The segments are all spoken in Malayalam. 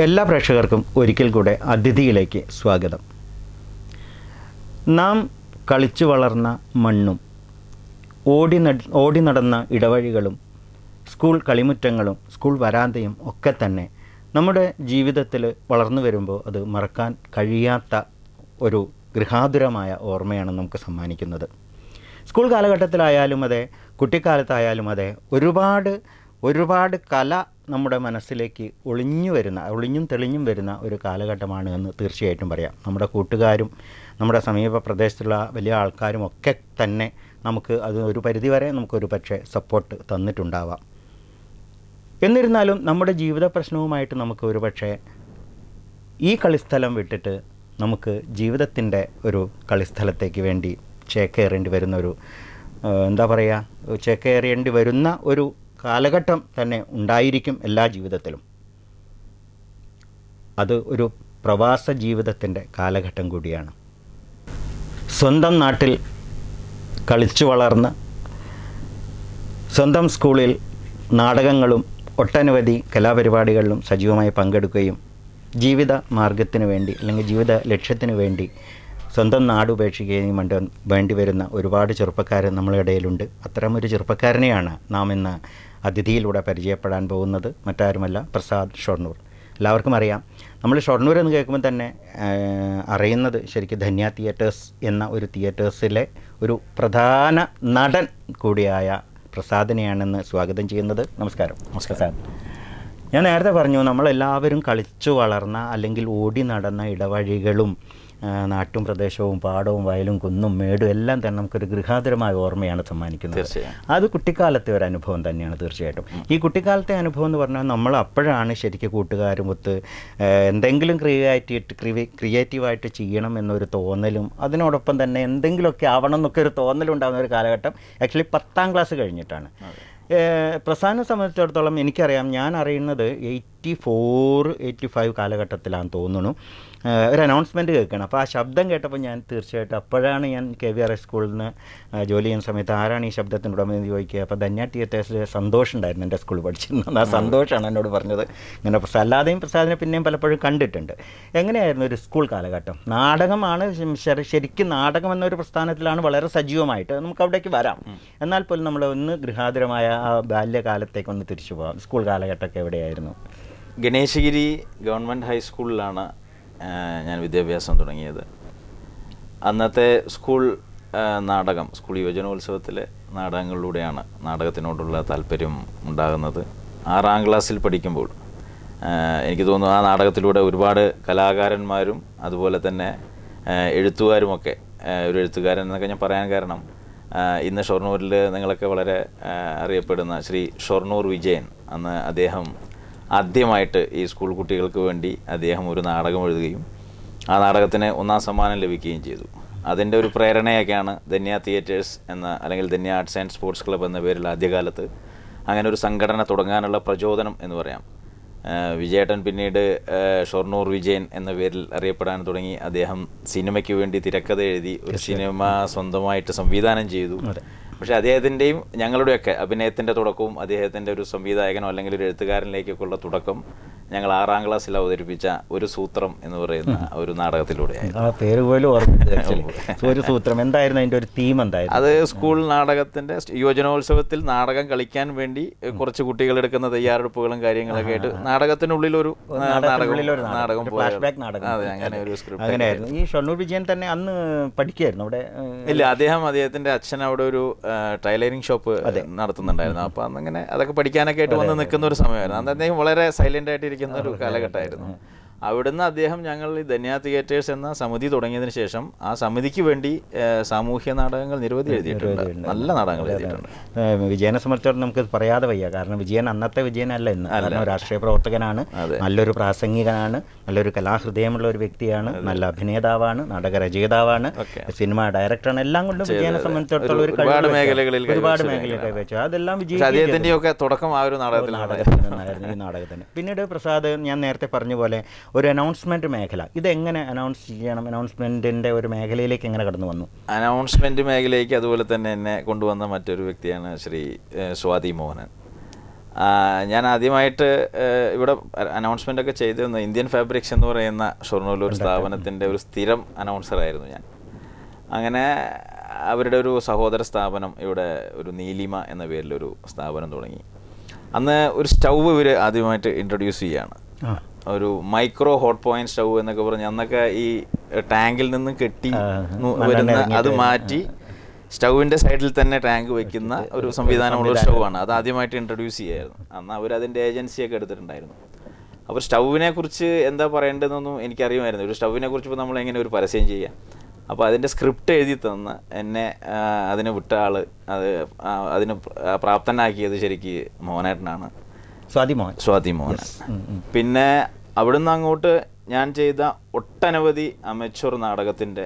എല്ലാ പ്രേക്ഷകർക്കും ഒരിക്കൽ കൂടെ അതിഥിയിലേക്ക് സ്വാഗതം നാം കളിച്ചു വളർന്ന മണ്ണും ഓടി നട് ഓടി നടന്ന ഇടവഴികളും സ്കൂൾ കളിമുറ്റങ്ങളും സ്കൂൾ വരാന്തയും ഒക്കെ തന്നെ നമ്മുടെ ജീവിതത്തിൽ വളർന്നു വരുമ്പോൾ അത് മറക്കാൻ കഴിയാത്ത ഒരു ഗൃഹാതുരമായ ഓർമ്മയാണ് നമുക്ക് സമ്മാനിക്കുന്നത് സ്കൂൾ കാലഘട്ടത്തിലായാലും അതെ കുട്ടിക്കാലത്തായാലും അതെ ഒരുപാട് ഒരുപാട് കല നമ്മുടെ മനസ്സിലേക്ക് ഒളിഞ്ഞു വരുന്ന ഒളിഞ്ഞും തെളിഞ്ഞും വരുന്ന ഒരു കാലഘട്ടമാണ് എന്ന് തീർച്ചയായിട്ടും പറയാം നമ്മുടെ കൂട്ടുകാരും നമ്മുടെ സമീപ പ്രദേശത്തുള്ള വലിയ ആൾക്കാരും ഒക്കെ തന്നെ നമുക്ക് അത് ഒരു പരിധിവരെ നമുക്കൊരു പക്ഷേ സപ്പോർട്ട് തന്നിട്ടുണ്ടാവാം എന്നിരുന്നാലും നമ്മുടെ ജീവിത പ്രശ്നവുമായിട്ട് നമുക്ക് ഒരു പക്ഷേ ഈ കളിസ്ഥലം വിട്ടിട്ട് നമുക്ക് ജീവിതത്തിൻ്റെ ഒരു കളിസ്ഥലത്തേക്ക് വേണ്ടി ചേക്കേറേണ്ടി വരുന്ന ഒരു ആ, എന്താ പറയുക ചേക്കേറേണ്ടി വരുന്ന ഒരു കാലഘട്ടം തന്നെ ഉണ്ടായിരിക്കും എല്ലാ ജീവിതത്തിലും അത് ഒരു പ്രവാസ ജീവിതത്തിൻ്റെ കാലഘട്ടം കൂടിയാണ് സ്വന്തം നാട്ടിൽ കളിച്ചു വളർന്ന് സ്വന്തം സ്കൂളിൽ നാടകങ്ങളും ഒട്ടനവധി കലാപരിപാടികളിലും സജീവമായി പങ്കെടുക്കുകയും ജീവിത മാർഗത്തിന് വേണ്ടി അല്ലെങ്കിൽ ജീവിത ലക്ഷ്യത്തിന് വേണ്ടി സ്വന്തം നാട് ഉപേക്ഷിക്കുകയും വേണ്ട വേണ്ടി വരുന്ന ഒരുപാട് ചെറുപ്പക്കാർ നമ്മുടെ ഇടയിലുണ്ട് അത്തരമൊരു ചെറുപ്പക്കാരനെയാണ് നാം ഇന്ന് അതിഥിയിലൂടെ പരിചയപ്പെടാൻ പോകുന്നത് മറ്റാരുമല്ല പ്രസാദ് ഷൊർണൂർ എല്ലാവർക്കും അറിയാം നമ്മൾ ഷൊർണൂർ എന്ന് കേൾക്കുമ്പോൾ തന്നെ ആ, അറിയുന്നത് ശരിക്കും ധന്യ തിയേറ്റേഴ്സ് എന്ന ഒരു തിയേറ്റേഴ്സിലെ ഒരു പ്രധാന നടൻ കൂടിയായ പ്രസാദിനെയാണെന്ന് സ്വാഗതം ചെയ്യുന്നത് നമസ്കാരം പ്രസാദ് ഞാൻ നേരത്തെ പറഞ്ഞു നമ്മളെല്ലാവരും കളിച്ചു വളർന്ന അല്ലെങ്കിൽ ഓടി നടന്ന ഇടവഴികളും ആ, നാട്ടും പ്രദേശവും പാടവും വയലും കുന്നും മേടും എല്ലാം തന്നെ നമുക്കൊരു ഗൃഹാതുരമായ ഓർമ്മയാണ് സമ്മാനിക്കുന്നത് തീർച്ചയായും. അത് കുട്ടിക്കാലത്തെ ഒരു അനുഭവം തന്നെയാണ് തീർച്ചയായിട്ടും ഈ കുട്ടിക്കാലത്തെ അനുഭവം എന്ന് പറഞ്ഞാൽ നമ്മൾ അപ്പോഴാണ് ശരിക്കും കൂട്ടുകാരും ഒത്ത് ആ, എന്തെങ്കിലും ക്രിയേറ്റീവ് ക്രിയേറ്റീവായിട്ട് ചെയ്യണം എന്നൊരു തോന്നലും അതിനോടൊപ്പം തന്നെ എന്തെങ്കിലുമൊക്കെ ആവണം എന്നൊക്കെ ഒരു തോന്നലുണ്ടാകുന്ന ഒരു കാലഘട്ടം ആക്ച്വലി പത്താം ക്ലാസ് കഴിഞ്ഞിട്ടാണ് ഏഹ് പ്രസ്ഥാനം സംബന്ധിച്ചിടത്തോളം എനിക്കറിയാം ഞാൻ അറിയുന്നത് എയ്റ്റി ഫോർ എയ്റ്റി ഫൈവ് കാലഘട്ടത്തിലാണെന്ന് തോന്നുന്നു ഏഹ് ഒരു അനൗൺസ്മെൻറ്റ് കേൾക്കണം അപ്പോൾ ആ ശബ്ദം കേട്ടപ്പോൾ ഞാൻ തീർച്ചയായിട്ടും അപ്പോഴാണ് ഞാൻ കെ വി ആർ എസ് സ്കൂളിൽ നിന്ന് ഏഹ് ജോലി ചെയ്യുന്ന സമയത്ത് ആരാണ് ഈ ശബ്ദത്തിൻ്റെ ഉടമ എന്ന് ചോദിക്കുക അപ്പോൾ ധന്യ തിയേറ്റേഴ്സിൽ സന്തോഷം ഉണ്ടായിരുന്നു എൻ്റെ സ്കൂളിൽ പഠിച്ചിരുന്നത് ആ സന്തോഷമാണ് എന്നോട് പറഞ്ഞത് ഇങ്ങനെ പ്രസാ- അല്ലാതെയും പ്രസാദിനെ പിന്നെയും പലപ്പോഴും കണ്ടിട്ടുണ്ട് എങ്ങനെയായിരുന്നു ഒരു സ്കൂൾ കാലഘട്ടം നാടകമാണ് ശ- ശരി- ശരിക്കും നാടകം എന്നൊരു പ്രസ്ഥാനത്തിലാണ് വളരെ സജീവമായിട്ട് നമുക്ക് അവിടേക്ക് വരാം എന്നാൽ പോലും നമ്മൾ ഒന്ന് ഗൃഹാതുരമായ ആ ബാല്യകാലത്തേക്ക് ഒന്ന് തിരിച്ചു പോകാം സ്കൂൾ കാലഘട്ടമൊക്കെ എവിടെയായിരുന്നു ഗണേശഗിരി ഗവൺമെൻറ് ഹൈസ്കൂളിലാണ് ആ, ഞാൻ വിദ്യാഭ്യാസം തുടങ്ങിയത് അന്നത്തെ സ്കൂൾ ആ, നാടകം സ്കൂൾ യുവജനോത്സവത്തിലെ നാടകങ്ങളിലൂടെയാണ് നാടകത്തിനോടുള്ള താല്പര്യം ഉണ്ടാകുന്നത് ആറാം ക്ലാസ്സിൽ പഠിക്കുമ്പോൾ ആ, എനിക്ക് തോന്നുന്നു ആ നാടകത്തിലൂടെ ഒരുപാട് കലാകാരന്മാരും അതുപോലെ തന്നെ ആ, എഴുത്തുകാരുമൊക്കെ ആ, ഒരു എഴുത്തുകാരൻ എന്നൊക്കെ ഞാൻ പറയാൻ കാരണം ആ, ഇന്ന് ഷൊർണൂരിൽ നിങ്ങളൊക്കെ വളരെ ആ, അറിയപ്പെടുന്ന ശ്രീ ഷൊർണൂർ വിജയൻ അന്ന് അദ്ദേഹം ആദ്യമായിട്ട് ഈ സ്കൂൾ കുട്ടികൾക്ക് വേണ്ടി അദ്ദേഹം ഒരു നാടകം എഴുതുകയും ആ നാടകത്തിന് ഒന്നാം സമ്മാനം ലഭിക്കുകയും ചെയ്തു അതിൻ്റെ ഒരു പ്രേരണയൊക്കെയാണ് ധന്യ തിയേറ്റേഴ്സ് എന്ന അല്ലെങ്കിൽ Dhanya arts and sports club എന്ന പേരിൽ ആദ്യകാലത്ത് അങ്ങനെ ഒരു സംഘടന തുടങ്ങാനുള്ള പ്രചോദനം എന്ന് പറയാം ആ, വിജയേട്ടൻ പിന്നീട് ആ, ഷൊർണൂർ വിജയൻ എന്ന പേരിൽ അറിയപ്പെടാൻ തുടങ്ങി അദ്ദേഹം സിനിമയ്ക്ക് വേണ്ടി തിരക്കഥ എഴുതി ഒരു സിനിമ സ്വന്തമായിട്ട് സംവിധാനം ചെയ്തു പക്ഷെ അദ്ദേഹത്തിൻ്റെയും ഞങ്ങളുടെയൊക്കെ അഭിനയത്തിൻ്റെ തുടക്കവും അദ്ദേഹത്തിൻ്റെ ഒരു സംവിധായകനോ അല്ലെങ്കിൽ ഒരു എഴുത്തുകാരനിലേക്കൊക്കെയുള്ള തുടക്കം ഞങ്ങൾ ആറാം ക്ലാസ്സിൽ അവതരിപ്പിച്ച ഒരു സൂത്രം എന്ന് പറയുന്ന ഒരു നാടകത്തിലൂടെയായിരുന്നു ആ പേര് പോലും ഓർമ്മ ഒരു സൂത്രം എന്തായിരുന്നു അതിൻ്റെ ഒരു തീം എന്തായിരുന്നു അത് സ്കൂൾ നാടകത്തിന്റെ യുവജനോത്സവത്തിൽ നാടകം കളിക്കാൻ വേണ്ടി കുറച്ച് കുട്ടികൾ എടുക്കുന്ന തയ്യാറെടുപ്പുകളും കാര്യങ്ങളൊക്കെ ആയിട്ട് നാടകത്തിനുള്ളിൽ ഒരു നാടകം നാടകത്തിനുള്ളിലൊരു നാടകം, നാടകം ഒരു പോലെ- flashback നാടകം. അതെ അങ്ങനെ ഒരു സ്ക്രിപ്റ്റ് അങ്ങനെയായിരുന്നു ഈ ഷൊർണൂർ വിജയൻ തന്നെ അന്ന് പഠിക്കായിരുന്നു അവിടെ ഏഹ്, ഇല്ല അദ്ദേഹം അദ്ദേഹത്തിന്റെ അച്ഛൻ അവിടെ ഒരു ടൈലറിംഗ് ഷോപ്പ് നടത്തുന്നുണ്ടായിരുന്നു അപ്പൊ അന്നങ്ങനെ അതൊക്കെ പഠിക്കാനൊക്കെ ആയിട്ട് വന്ന് നിൽക്കുന്ന ഒരു സമയമായിരുന്നു അന്ന് അദ്ദേഹം വളരെ സൈലന്റ് ആയിട്ട് ഇരിക്കുന്ന ഒരു കാലഘട്ടമായിരുന്നു അവിടുന്ന് അദ്ദേഹം ഞങ്ങൾ ഈ ധന്യ തിയേറ്റേഴ്സ് എന്ന സമിതി തുടങ്ങിയതിന് ശേഷം ആ സമിതിക്ക് വേണ്ടി ആ, സാമൂഹ്യ നാടകങ്ങൾ നിരവധി എഴുതിയിട്ടുണ്ട് നല്ല നാടകങ്ങൾ എഴുതിയിട്ടുണ്ട് ഏഹ്, വിജയനെ സംബന്ധിച്ചിടത്തോളം നമുക്ക് പറയാതെ വയ്യ കാരണം വിജയൻ അന്നത്തെ വിജയനല്ല ഇന്ന് കാരണം രാഷ്ട്രീയ പ്രവർത്തകനാണ് അതെ. നല്ലൊരു പ്രാസംഗികനാണ് നല്ലൊരു കലാഹൃദയമുള്ള ഒരു വ്യക്തിയാണ് നല്ല അഭിനേതാവാണ് നാടകരചയിതാവാണ് സിനിമ ഡയറക്ടറാണ് എല്ലാം കൊണ്ടും വിജയനെ സംബന്ധിച്ചിടത്തോളം ഒരു ഒരുപാട് കഴിവ് മേഖലകളിൽ ഒരുപാട് കൈവരിച്ച മേഖലയിൽ കൈവച്ചു അതെല്ലാം പക്ഷെ വിജയിക്കുകയും ചെയ്തു. അദ്ദേഹത്തിന്റെ ഒക്കെ തുടക്കം ആ ഒരു നാടകത്തിലാണ് നാടകത്തിൽ നിന്നായിരുന്നു ഈ നാടകത്തിന് പിന്നീട് പ്രസാദ് ഞാൻ നേരത്തെ പറഞ്ഞ പോലെ ഒരു അനൗൺസ്മെന്റ് മേഖല ഇതെങ്ങനെ അനൗൺസ് ചെയ്യണം അനൗൺസ്മെന്റിന്റെ ഒരു മേഖലയിലേക്ക് എങ്ങനെ കടന്നു വന്നു അനൗൺസ്മെന്റ് മേഖലയ്ക്ക് അതുപോലെ തന്നെ എന്നെ കൊണ്ടുവന്ന മറ്റൊരു വ്യക്തിയാണ് ശ്രീ ഏഹ്, സ്വാതി മോഹനൻ ആ, ഞാൻ ആദ്യമായിട്ട് ഏഹ്, ഇവിടെ അനൗൺസ്മെൻ്റ് ഒക്കെ ചെയ്തിരുന്ന ഇന്ത്യൻ ഫാബ്രിക്സ് എന്ന് പറയുന്ന ഷൊർണൂർ സ്ഥാപനത്തിൻ്റെ ഒരു സ്ഥിരം അനൗൺസറായിരുന്നു ഞാൻ അങ്ങനെ അവരുടെ ഒരു സഹോദര സ്ഥാപനം ഇവിടെ ഒരു നീലിമ എന്ന പേരിലൊരു സ്ഥാപനം തുടങ്ങി അന്ന് ഒരു സ്റ്റൗവ് ഇവർ ആദ്യമായിട്ട് ഇൻട്രൊഡ്യൂസ് ചെയ്യുകയാണ് ആ. ഒരു മൈക്രോ ഹോട്ട് പോയിന്റ് സ്റ്റൗ എന്നൊക്കെ പറഞ്ഞ് അന്നൊക്കെ ഈ ടാങ്കിൽ നിന്ന് കെട്ടി ആ, നു- മണ്ണെണ്ണ വരുന്ന ഇറങ്ങിയിട്ട് അത് മാറ്റി സ്റ്റൗവിന്റെ സൈഡിൽ തന്നെ ടാങ്ക് വെക്കുന്ന ഒരു സംവിധാനമുള്ള ഒരു സ്റ്റൗ ആണ് അത് ആദ്യമായിട്ട് ഇൻട്രൊഡ്യൂസ് ചെയ്യായിരുന്നു അന്ന് അവർ അതിന്റെ ഏജൻസിയൊക്കെ എടുത്തിട്ടുണ്ടായിരുന്നു അപ്പോൾ സ്റ്റൗവിനെ കുറിച്ച് എന്താ പറയേണ്ടതെന്നൊന്നും എനിക്കറിയുമായിരുന്നു ഒരു സ്റ്റൗവിനെ കുറിച്ച് ഇപ്പോൾ നമ്മൾ എങ്ങനെ ഒരു പരസ്യം ചെയ്യാം അപ്പോൾ അതിൻ്റെ സ്ക്രിപ്റ്റ് എഴുതി തന്ന് എന്നെ ആ, അതിന് വിട്ട ആള് അത് ആ, അതിന് പ്ര- പ്രാപ്തനാക്കിയത് ശരിക്ക് മോഹനേട്ടനാണ് സ്വാതി മോഹൻ സ്വാതി മോഹൻ ഉം, ഉം. പിന്നെ അവിടുന്ന് അങ്ങോട്ട് ഞാൻ ചെയ്ത ഒട്ടനവധി അമച്വർ നാടകത്തിൻ്റെ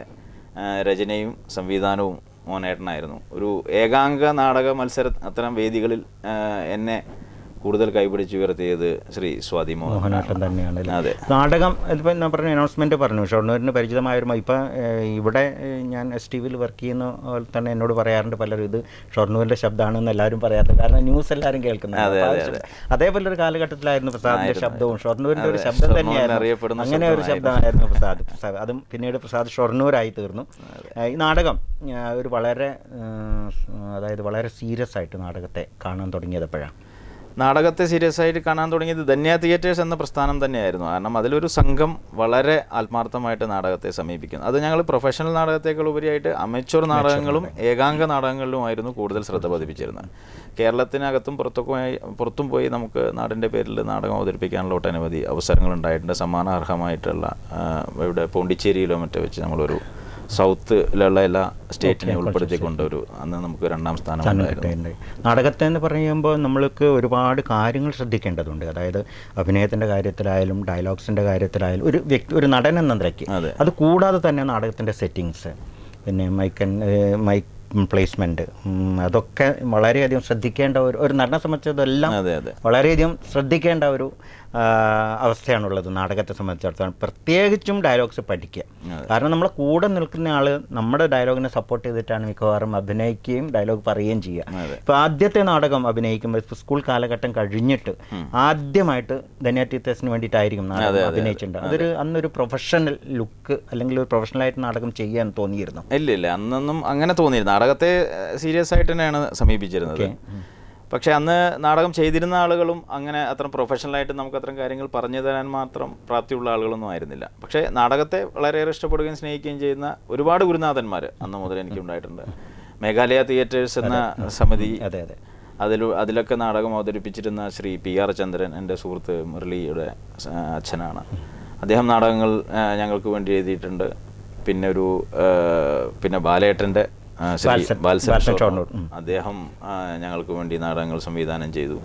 രചനയും സംവിധാനവും മോനേട്ടനായിരുന്നു ഒരു ഏകാംഗ നാടക മത്സര അത്തരം വേദികളിൽ ആ, എന്നെ കൂടുതൽ കൈപിടിച്ച് ഉയർത്തിയത് ശ്രീ സ്വാതി മോഹനാട്ടം മോഹൻ തന്നെയാണ് അല്ലേ? അതെ നാടകം ഇതിപ്പോൾ ഞാൻ പറഞ്ഞ അനൗൺസ്മെൻറ്റ് പറഞ്ഞു ഷൊർണൂരിന് പരിചിതമായ ഒരു ഇപ്പം ഇവിടെ ഏഹ്, ഞാൻ എസ് ടി വിയിൽ വർക്ക് ചെയ്യുന്ന പോലെ തന്നെ എന്നോട് പറയാറുണ്ട് പലരും ഇത് ഷൊർണൂരിൻ്റെ ശബ്ദമാണെന്ന് എല്ലാവരും പറയാറുണ്ട് കാരണം ന്യൂസ് എല്ലാവരും കേൾക്കുന്നത് അതെ, അപ്പോൾ ആ അതെ, ശബ്ദം- അതേപോലെ ഒരു കാലഘട്ടത്തിലായിരുന്നു പ്രസാദിൻ്റെ ആയിരുന്നു. ശബ്ദവും ഷൊർണൂരിൻ്റെ ഒരു അതെ, ശബ്ദം ഷൊർണൂരിൽ തന്നെയായിരുന്നു അറിയപ്പെടുന്ന അങ്ങനെ ഒരു ശബ്ദമായിരുന്നു. ശബ്ദമായിരുന്നു പ്രസാദ് പ്രസാദ് അതും പിന്നീട് പ്രസാദ് ഷൊർണൂരായി തീർന്നു ഏഹ്, ഈ നാടകം ഏഹ്, ഒരു വളരെ ഏഹ്, അതായത് വളരെ സീരിയസ് ആയിട്ട് നാടകത്തെ കാണാൻ തുടങ്ങിയത് എപ്പോഴാണ് നാടകത്തെ സീരിയസ് ആയിട്ട് കാണാൻ തുടങ്ങിയത് ധന്യ തിയേറ്റേഴ്സ് എന്ന പ്രസ്ഥാനം തന്നെയായിരുന്നു കാരണം അതിലൊരു സംഘം വളരെ ആത്മാർത്ഥമായിട്ട് നാടകത്തെ സമീപിക്കുന്നു അത് ഞങ്ങൾ പ്രൊഫഷണൽ നാടകത്തേക്കാൾ ഉപരിയായിട്ട് അമച്വർ നാടകങ്ങളും ഏകാംഗ നാടകങ്ങളിലുമായിരുന്നു കൂടുതൽ ശ്രദ്ധ പതിപ്പിച്ചിരുന്നത് കേരളത്തിനകത്തും പുറത്തൊക്കെ പോയി- പുറത്തും പോയി നമുക്ക് നാടിൻ്റെ പേരിൽ നാടകം അവതരിപ്പിക്കാനുള്ള ഒട്ടനവധി അവസരങ്ങൾ ഉണ്ടായിട്ടുണ്ട് സമ്മാനാർഹമായിട്ടുള്ള ആ, ഇവിടെ പോണ്ടിച്ചേരിയിലോ മറ്റോ വെച്ച് നമ്മളൊരു സൗത്തിലുള്ള എല്ലാ സ്റ്റേറ്റിനെ ഉൾപ്പെടുത്തിക്കൊണ്ട് ഒരു അന്ന് നമുക്ക് രണ്ടാം സ്ഥാനം സ്ഥാനം ഉണ്ടായിരുന്നു കിട്ടുന്നുണ്ട് നാടകത്തെ എന്ന് പറയുമ്പോൾ നമ്മൾക്ക് ഒരുപാട് കാര്യങ്ങൾ ശ്രദ്ധിക്കേണ്ടതുണ്ട് അതായത് അഭിനയത്തിൻ്റെ കാര്യത്തിലായാലും ഡയലോഗ്സിൻ്റെ കാര്യത്തിലായാലും ഒരു വ്യക്തി ഒരു നടൻ എന്ന നിലയ്ക്ക് അതെ. അത് കൂടാതെ തന്നെ നാടകത്തിൻ്റെ സെറ്റിങ്സ് പിന്നെ മൈക്കൻ മൈക്ക് പ്ലേസ്മെൻറ്റ് അതൊക്കെ വളരെയധികം ശ്രദ്ധിക്കേണ്ട ഒരു ഒരു നടനെ സംബന്ധിച്ചതെല്ലാം അതെ അതെ വളരെയധികം ശ്രദ്ധിക്കേണ്ട ഒരു ആ, അവസ്ഥയാണുള്ളത് നാടകത്തെ സംബന്ധിച്ചിടത്തോളം പ്രത്യേകിച്ചും ഡയലോഗ്സ് പഠിക്കുക കാരണം നമ്മളെ കൂടെ നിൽക്കുന്ന ആൾ നമ്മുടെ ഡയലോഗിനെ സപ്പോർട്ട് ചെയ്തിട്ടാണ് മിക്കവാറും അഭിനയിക്കുകയും ഡയലോഗ് പറയുകയും ചെയ്യുക അതെ. ഇപ്പോൾ ആദ്യത്തെ നാടകം അഭിനയിക്കുമ്പോൾ ഇപ്പോൾ സ്കൂൾ കാലഘട്ടം കഴിഞ്ഞിട്ട് ആദ്യമായിട്ട് ധന്യ ടീച്ചേഴ്സിന് വേണ്ടിയിട്ടായിരിക്കും നാടകം അഭിനയിച്ചിട്ടുണ്ട് അതൊരു അന്നൊരു പ്രൊഫഷണൽ ലുക്ക് അല്ലെങ്കിൽ ഒരു പ്രൊഫഷണലായിട്ട് നാടകം ചെയ്യാൻ തോന്നിയിരുന്നു ഇല്ല ഇല്ല അന്നൊന്നും അങ്ങനെ തോന്നിയിരുന്നു നാടകത്തെ സീരിയസ് ആയിട്ട് തന്നെയാണ് സമീപിച്ചിരുന്നത് പക്ഷെ അന്ന് നാടകം ചെയ്തിരുന്ന ആളുകളും അങ്ങനെ അത്ര പ്രൊഫഷണലായിട്ട് നമുക്ക് അത്തരം കാര്യങ്ങൾ പറഞ്ഞു തരാൻ മാത്രം പ്രാപ്തിയുള്ള ആളുകളൊന്നും ആയിരുന്നില്ല പക്ഷേ നാടകത്തെ വളരെയേറെ ഇഷ്ടപ്പെടുകയും സ്നേഹിക്കുകയും ചെയ്യുന്ന ഒരുപാട് ഗുരുനാഥന്മാർ അന്ന് മുതൽ എനിക്ക് ഉണ്ടായിട്ടുണ്ട് മേഘാലയ തിയേറ്റേഴ്സ് എന്ന സമിതി അതെ അതെ അതിൽ അതിലൊക്കെ നാടകം അവതരിപ്പിച്ചിരുന്ന ശ്രീ പി ആർ ചന്ദ്രൻ എൻ്റെ സുഹൃത്ത് മുരളിയുടെ ആ, അച്ഛനാണ് അദ്ദേഹം നാടകങ്ങൾ ആ, ഞങ്ങൾക്ക് വേണ്ടി എഴുതിയിട്ടുണ്ട് പിന്നെ ഒരു ആ, പിന്നെ ബാലേട്ടൻ്റെ ആ, ശ്രീ ബാൽസൻ- ബാൽസൻ ബാൽസൻ ഷോർണൂർ. ഷോർണൂർ, ഉം. അദ്ദേഹം ആ, ഞങ്ങൾക്ക് വേണ്ടി നാടകങ്ങൾ സംവിധാനം ചെയ്തു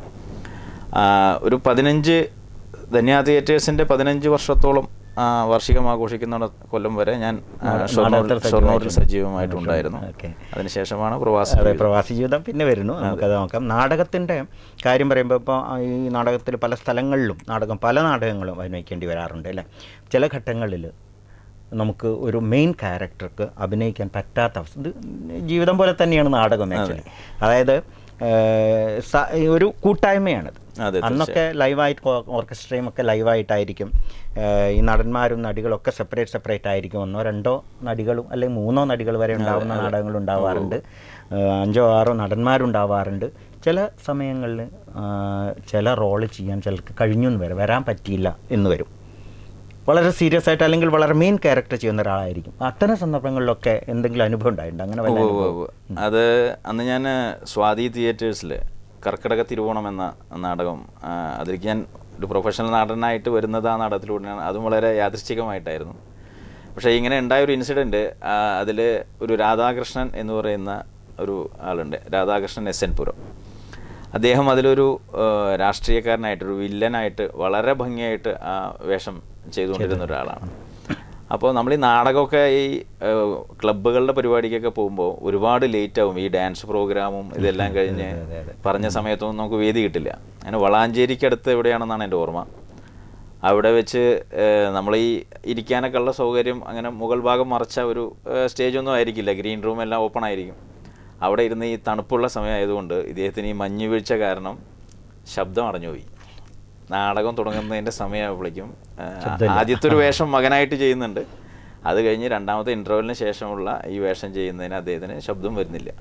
ആ, ഒരു പതിനഞ്ച് ധന്യ തിയേറ്റേഴ്സിൻ്റെ പതിനഞ്ച് വർഷത്തോളം ആ, വാർഷികം ആഘോഷിക്കുന്ന കൊല്ലം വരെ ഞാൻ ആ, ഷൊർണൂരിൽ നാടകത്തിൽ ഷൊർണൂരിൽ സജീവമായിട്ടുണ്ട്. സജീവമായിട്ടുണ്ടായിരുന്നു ഓക്കെ. അതിനുശേഷമാണ് പ്രവാസി അതെ പ്രവാസി ജീവിതം പിന്നെ വരുന്നു നമുക്കത് നോക്കാം നാടകത്തിൻ്റെ കാര്യം പറയുമ്പോൾ ഇപ്പോൾ ഈ നാടകത്തിൽ പല സ്ഥലങ്ങളിലും നാടകം പല നാടകങ്ങളും അഭിനയിക്കേണ്ടി വരാറുണ്ട് അല്ലേ ചില ഘട്ടങ്ങളിൽ നമുക്ക് ഒരു മെയിൻ ക്യാരക്ടർക്ക് അഭിനയിക്കാൻ പറ്റാത്ത അവസ്ഥ ഇത് ജീവിതം പോലെ തന്നെയാണ് നാടകം ആക്ച്വലി അതായത് ഏഹ്, സ- ഒരു കൂട്ടായ്മയാണത് അതെ അന്നൊക്കെ ലൈവായിട്ട് ഓർക്കസ്ട്രയും ഒക്കെ ലൈവായിട്ടായിരിക്കും ഏഹ് ഈ നടന്മാരും നടികളൊക്കെ സെപ്പറേറ്റ് സെപ്പറേറ്റ് ആയിരിക്കും ഒന്നോ രണ്ടോ നടികളും അല്ലെങ്കിൽ മൂന്നോ നടികൾ വരെ ഉണ്ടാവുന്ന നാടകങ്ങൾ ഉണ്ടാവാറുണ്ട് ഏഹ് അഞ്ചോ ആറോ നടന്മാരുണ്ടാവാറുണ്ട് ചില സമയങ്ങളിൽ ചില റോള് ചെയ്യാൻ ചിലർക്ക് കഴിഞ്ഞു എന്ന് വരും വരാൻ പറ്റിയില്ല എന്ന് വരും വളരെ സീരിയസ് ആയിട്ട് അല്ലെങ്കിൽ വളരെ മെയിൻ ക്യാരക്ടർ ചെയ്യുന്ന ഒരാളായിരിക്കും അത്തരം സന്ദർഭങ്ങളിലൊക്കെ എന്തെങ്കിലും അനുഭവം ഉണ്ടായിട്ടുണ്ട് അങ്ങനെ വല്ല ഉവ്വ് ഉവ്വ് അനുഭവം ഉവ്വ്. അത് അന്ന് ഞാൻ സ്വാതി തിയേറ്റേഴ്സിൽ കർക്കിടക തിരുവോണം എന്ന നാടകം ആ, അതിലേക്ക് ഞാൻ ഒരു പ്രൊഫഷണൽ നടനായിട്ട് വരുന്നത് ആ നാടകത്തിലൂടെയാണ് അതും വളരെ യാദൃശ്ചികമായിട്ടായിരുന്നു പക്ഷേ ഇങ്ങനെ ഉണ്ടായ ഒരു ഇൻസിഡൻറ്റ് അതിൽ ഒരു രാധാകൃഷ്ണൻ എന്ന് പറയുന്ന ഒരു ആളുണ്ട് രാധാകൃഷ്ണൻ എസ് എൻ പുരം അദ്ദേഹം അതിലൊരു ആ, രാഷ്ട്രീയക്കാരനായിട്ട് ഒരു വില്ലനായിട്ട് വളരെ ഭംഗിയായിട്ട് ആ വേഷം ചെയ്തുകൊണ്ടിരുന്ന ഒരാളാണ് അപ്പോൾ നമ്മൾ ഈ നാടകമൊക്കെ ഈ ഏഹ്, ക്ലബ്ബുകളുടെ പരിപാടിക്കൊക്കെ പോകുമ്പോൾ ഒരുപാട് ലേറ്റ് ആവും ഈ ഡാൻസ് പ്രോഗ്രാമും ഇതെല്ലാം കഴിഞ്ഞ് പറഞ്ഞ സമയത്തൊന്നും നമുക്ക് വേദി കിട്ടില്ല അങ്ങനെ വളാഞ്ചേരിക്കടുത്ത് എവിടെയാണെന്നാണ് എൻ്റെ ഓർമ്മ അവിടെ വെച്ച് നമ്മൾ ഈ ഇരിക്കാനൊക്കെ ഉള്ള സൗകര്യം അങ്ങനെ മുകൾ ഭാഗം മറച്ച ഒരു സ്റ്റേജ് ഒന്നും ആയിരിക്കില്ല ഗ്രീൻ റൂം എല്ലാം ഓപ്പൺ ആയിരിക്കും അവിടെ ഇരുന്ന് ഈ തണുപ്പുള്ള സമയമായതുകൊണ്ട് ഇദ്ദേഹത്തിന് ഈ മഞ്ഞ് വീഴ്ച കാരണം ശബ്ദം അടഞ്ഞുപോയി നാടകം തുടങ്ങുന്നതിൻ്റെ സമയമായപ്പോഴേക്കും ആ, ശബ്ദമില്ല. ആദ്യത്തെ ഒരു വേഷം മകനായിട്ട് ചെയ്യുന്നുണ്ട് അത് കഴിഞ്ഞ് രണ്ടാമത്തെ ഇൻ്റർവെലിന് ശേഷമുള്ള ഈ വേഷം ചെയ്യുന്നതിന് അദ്ദേഹത്തിന് ശബ്ദം വരുന്നില്ല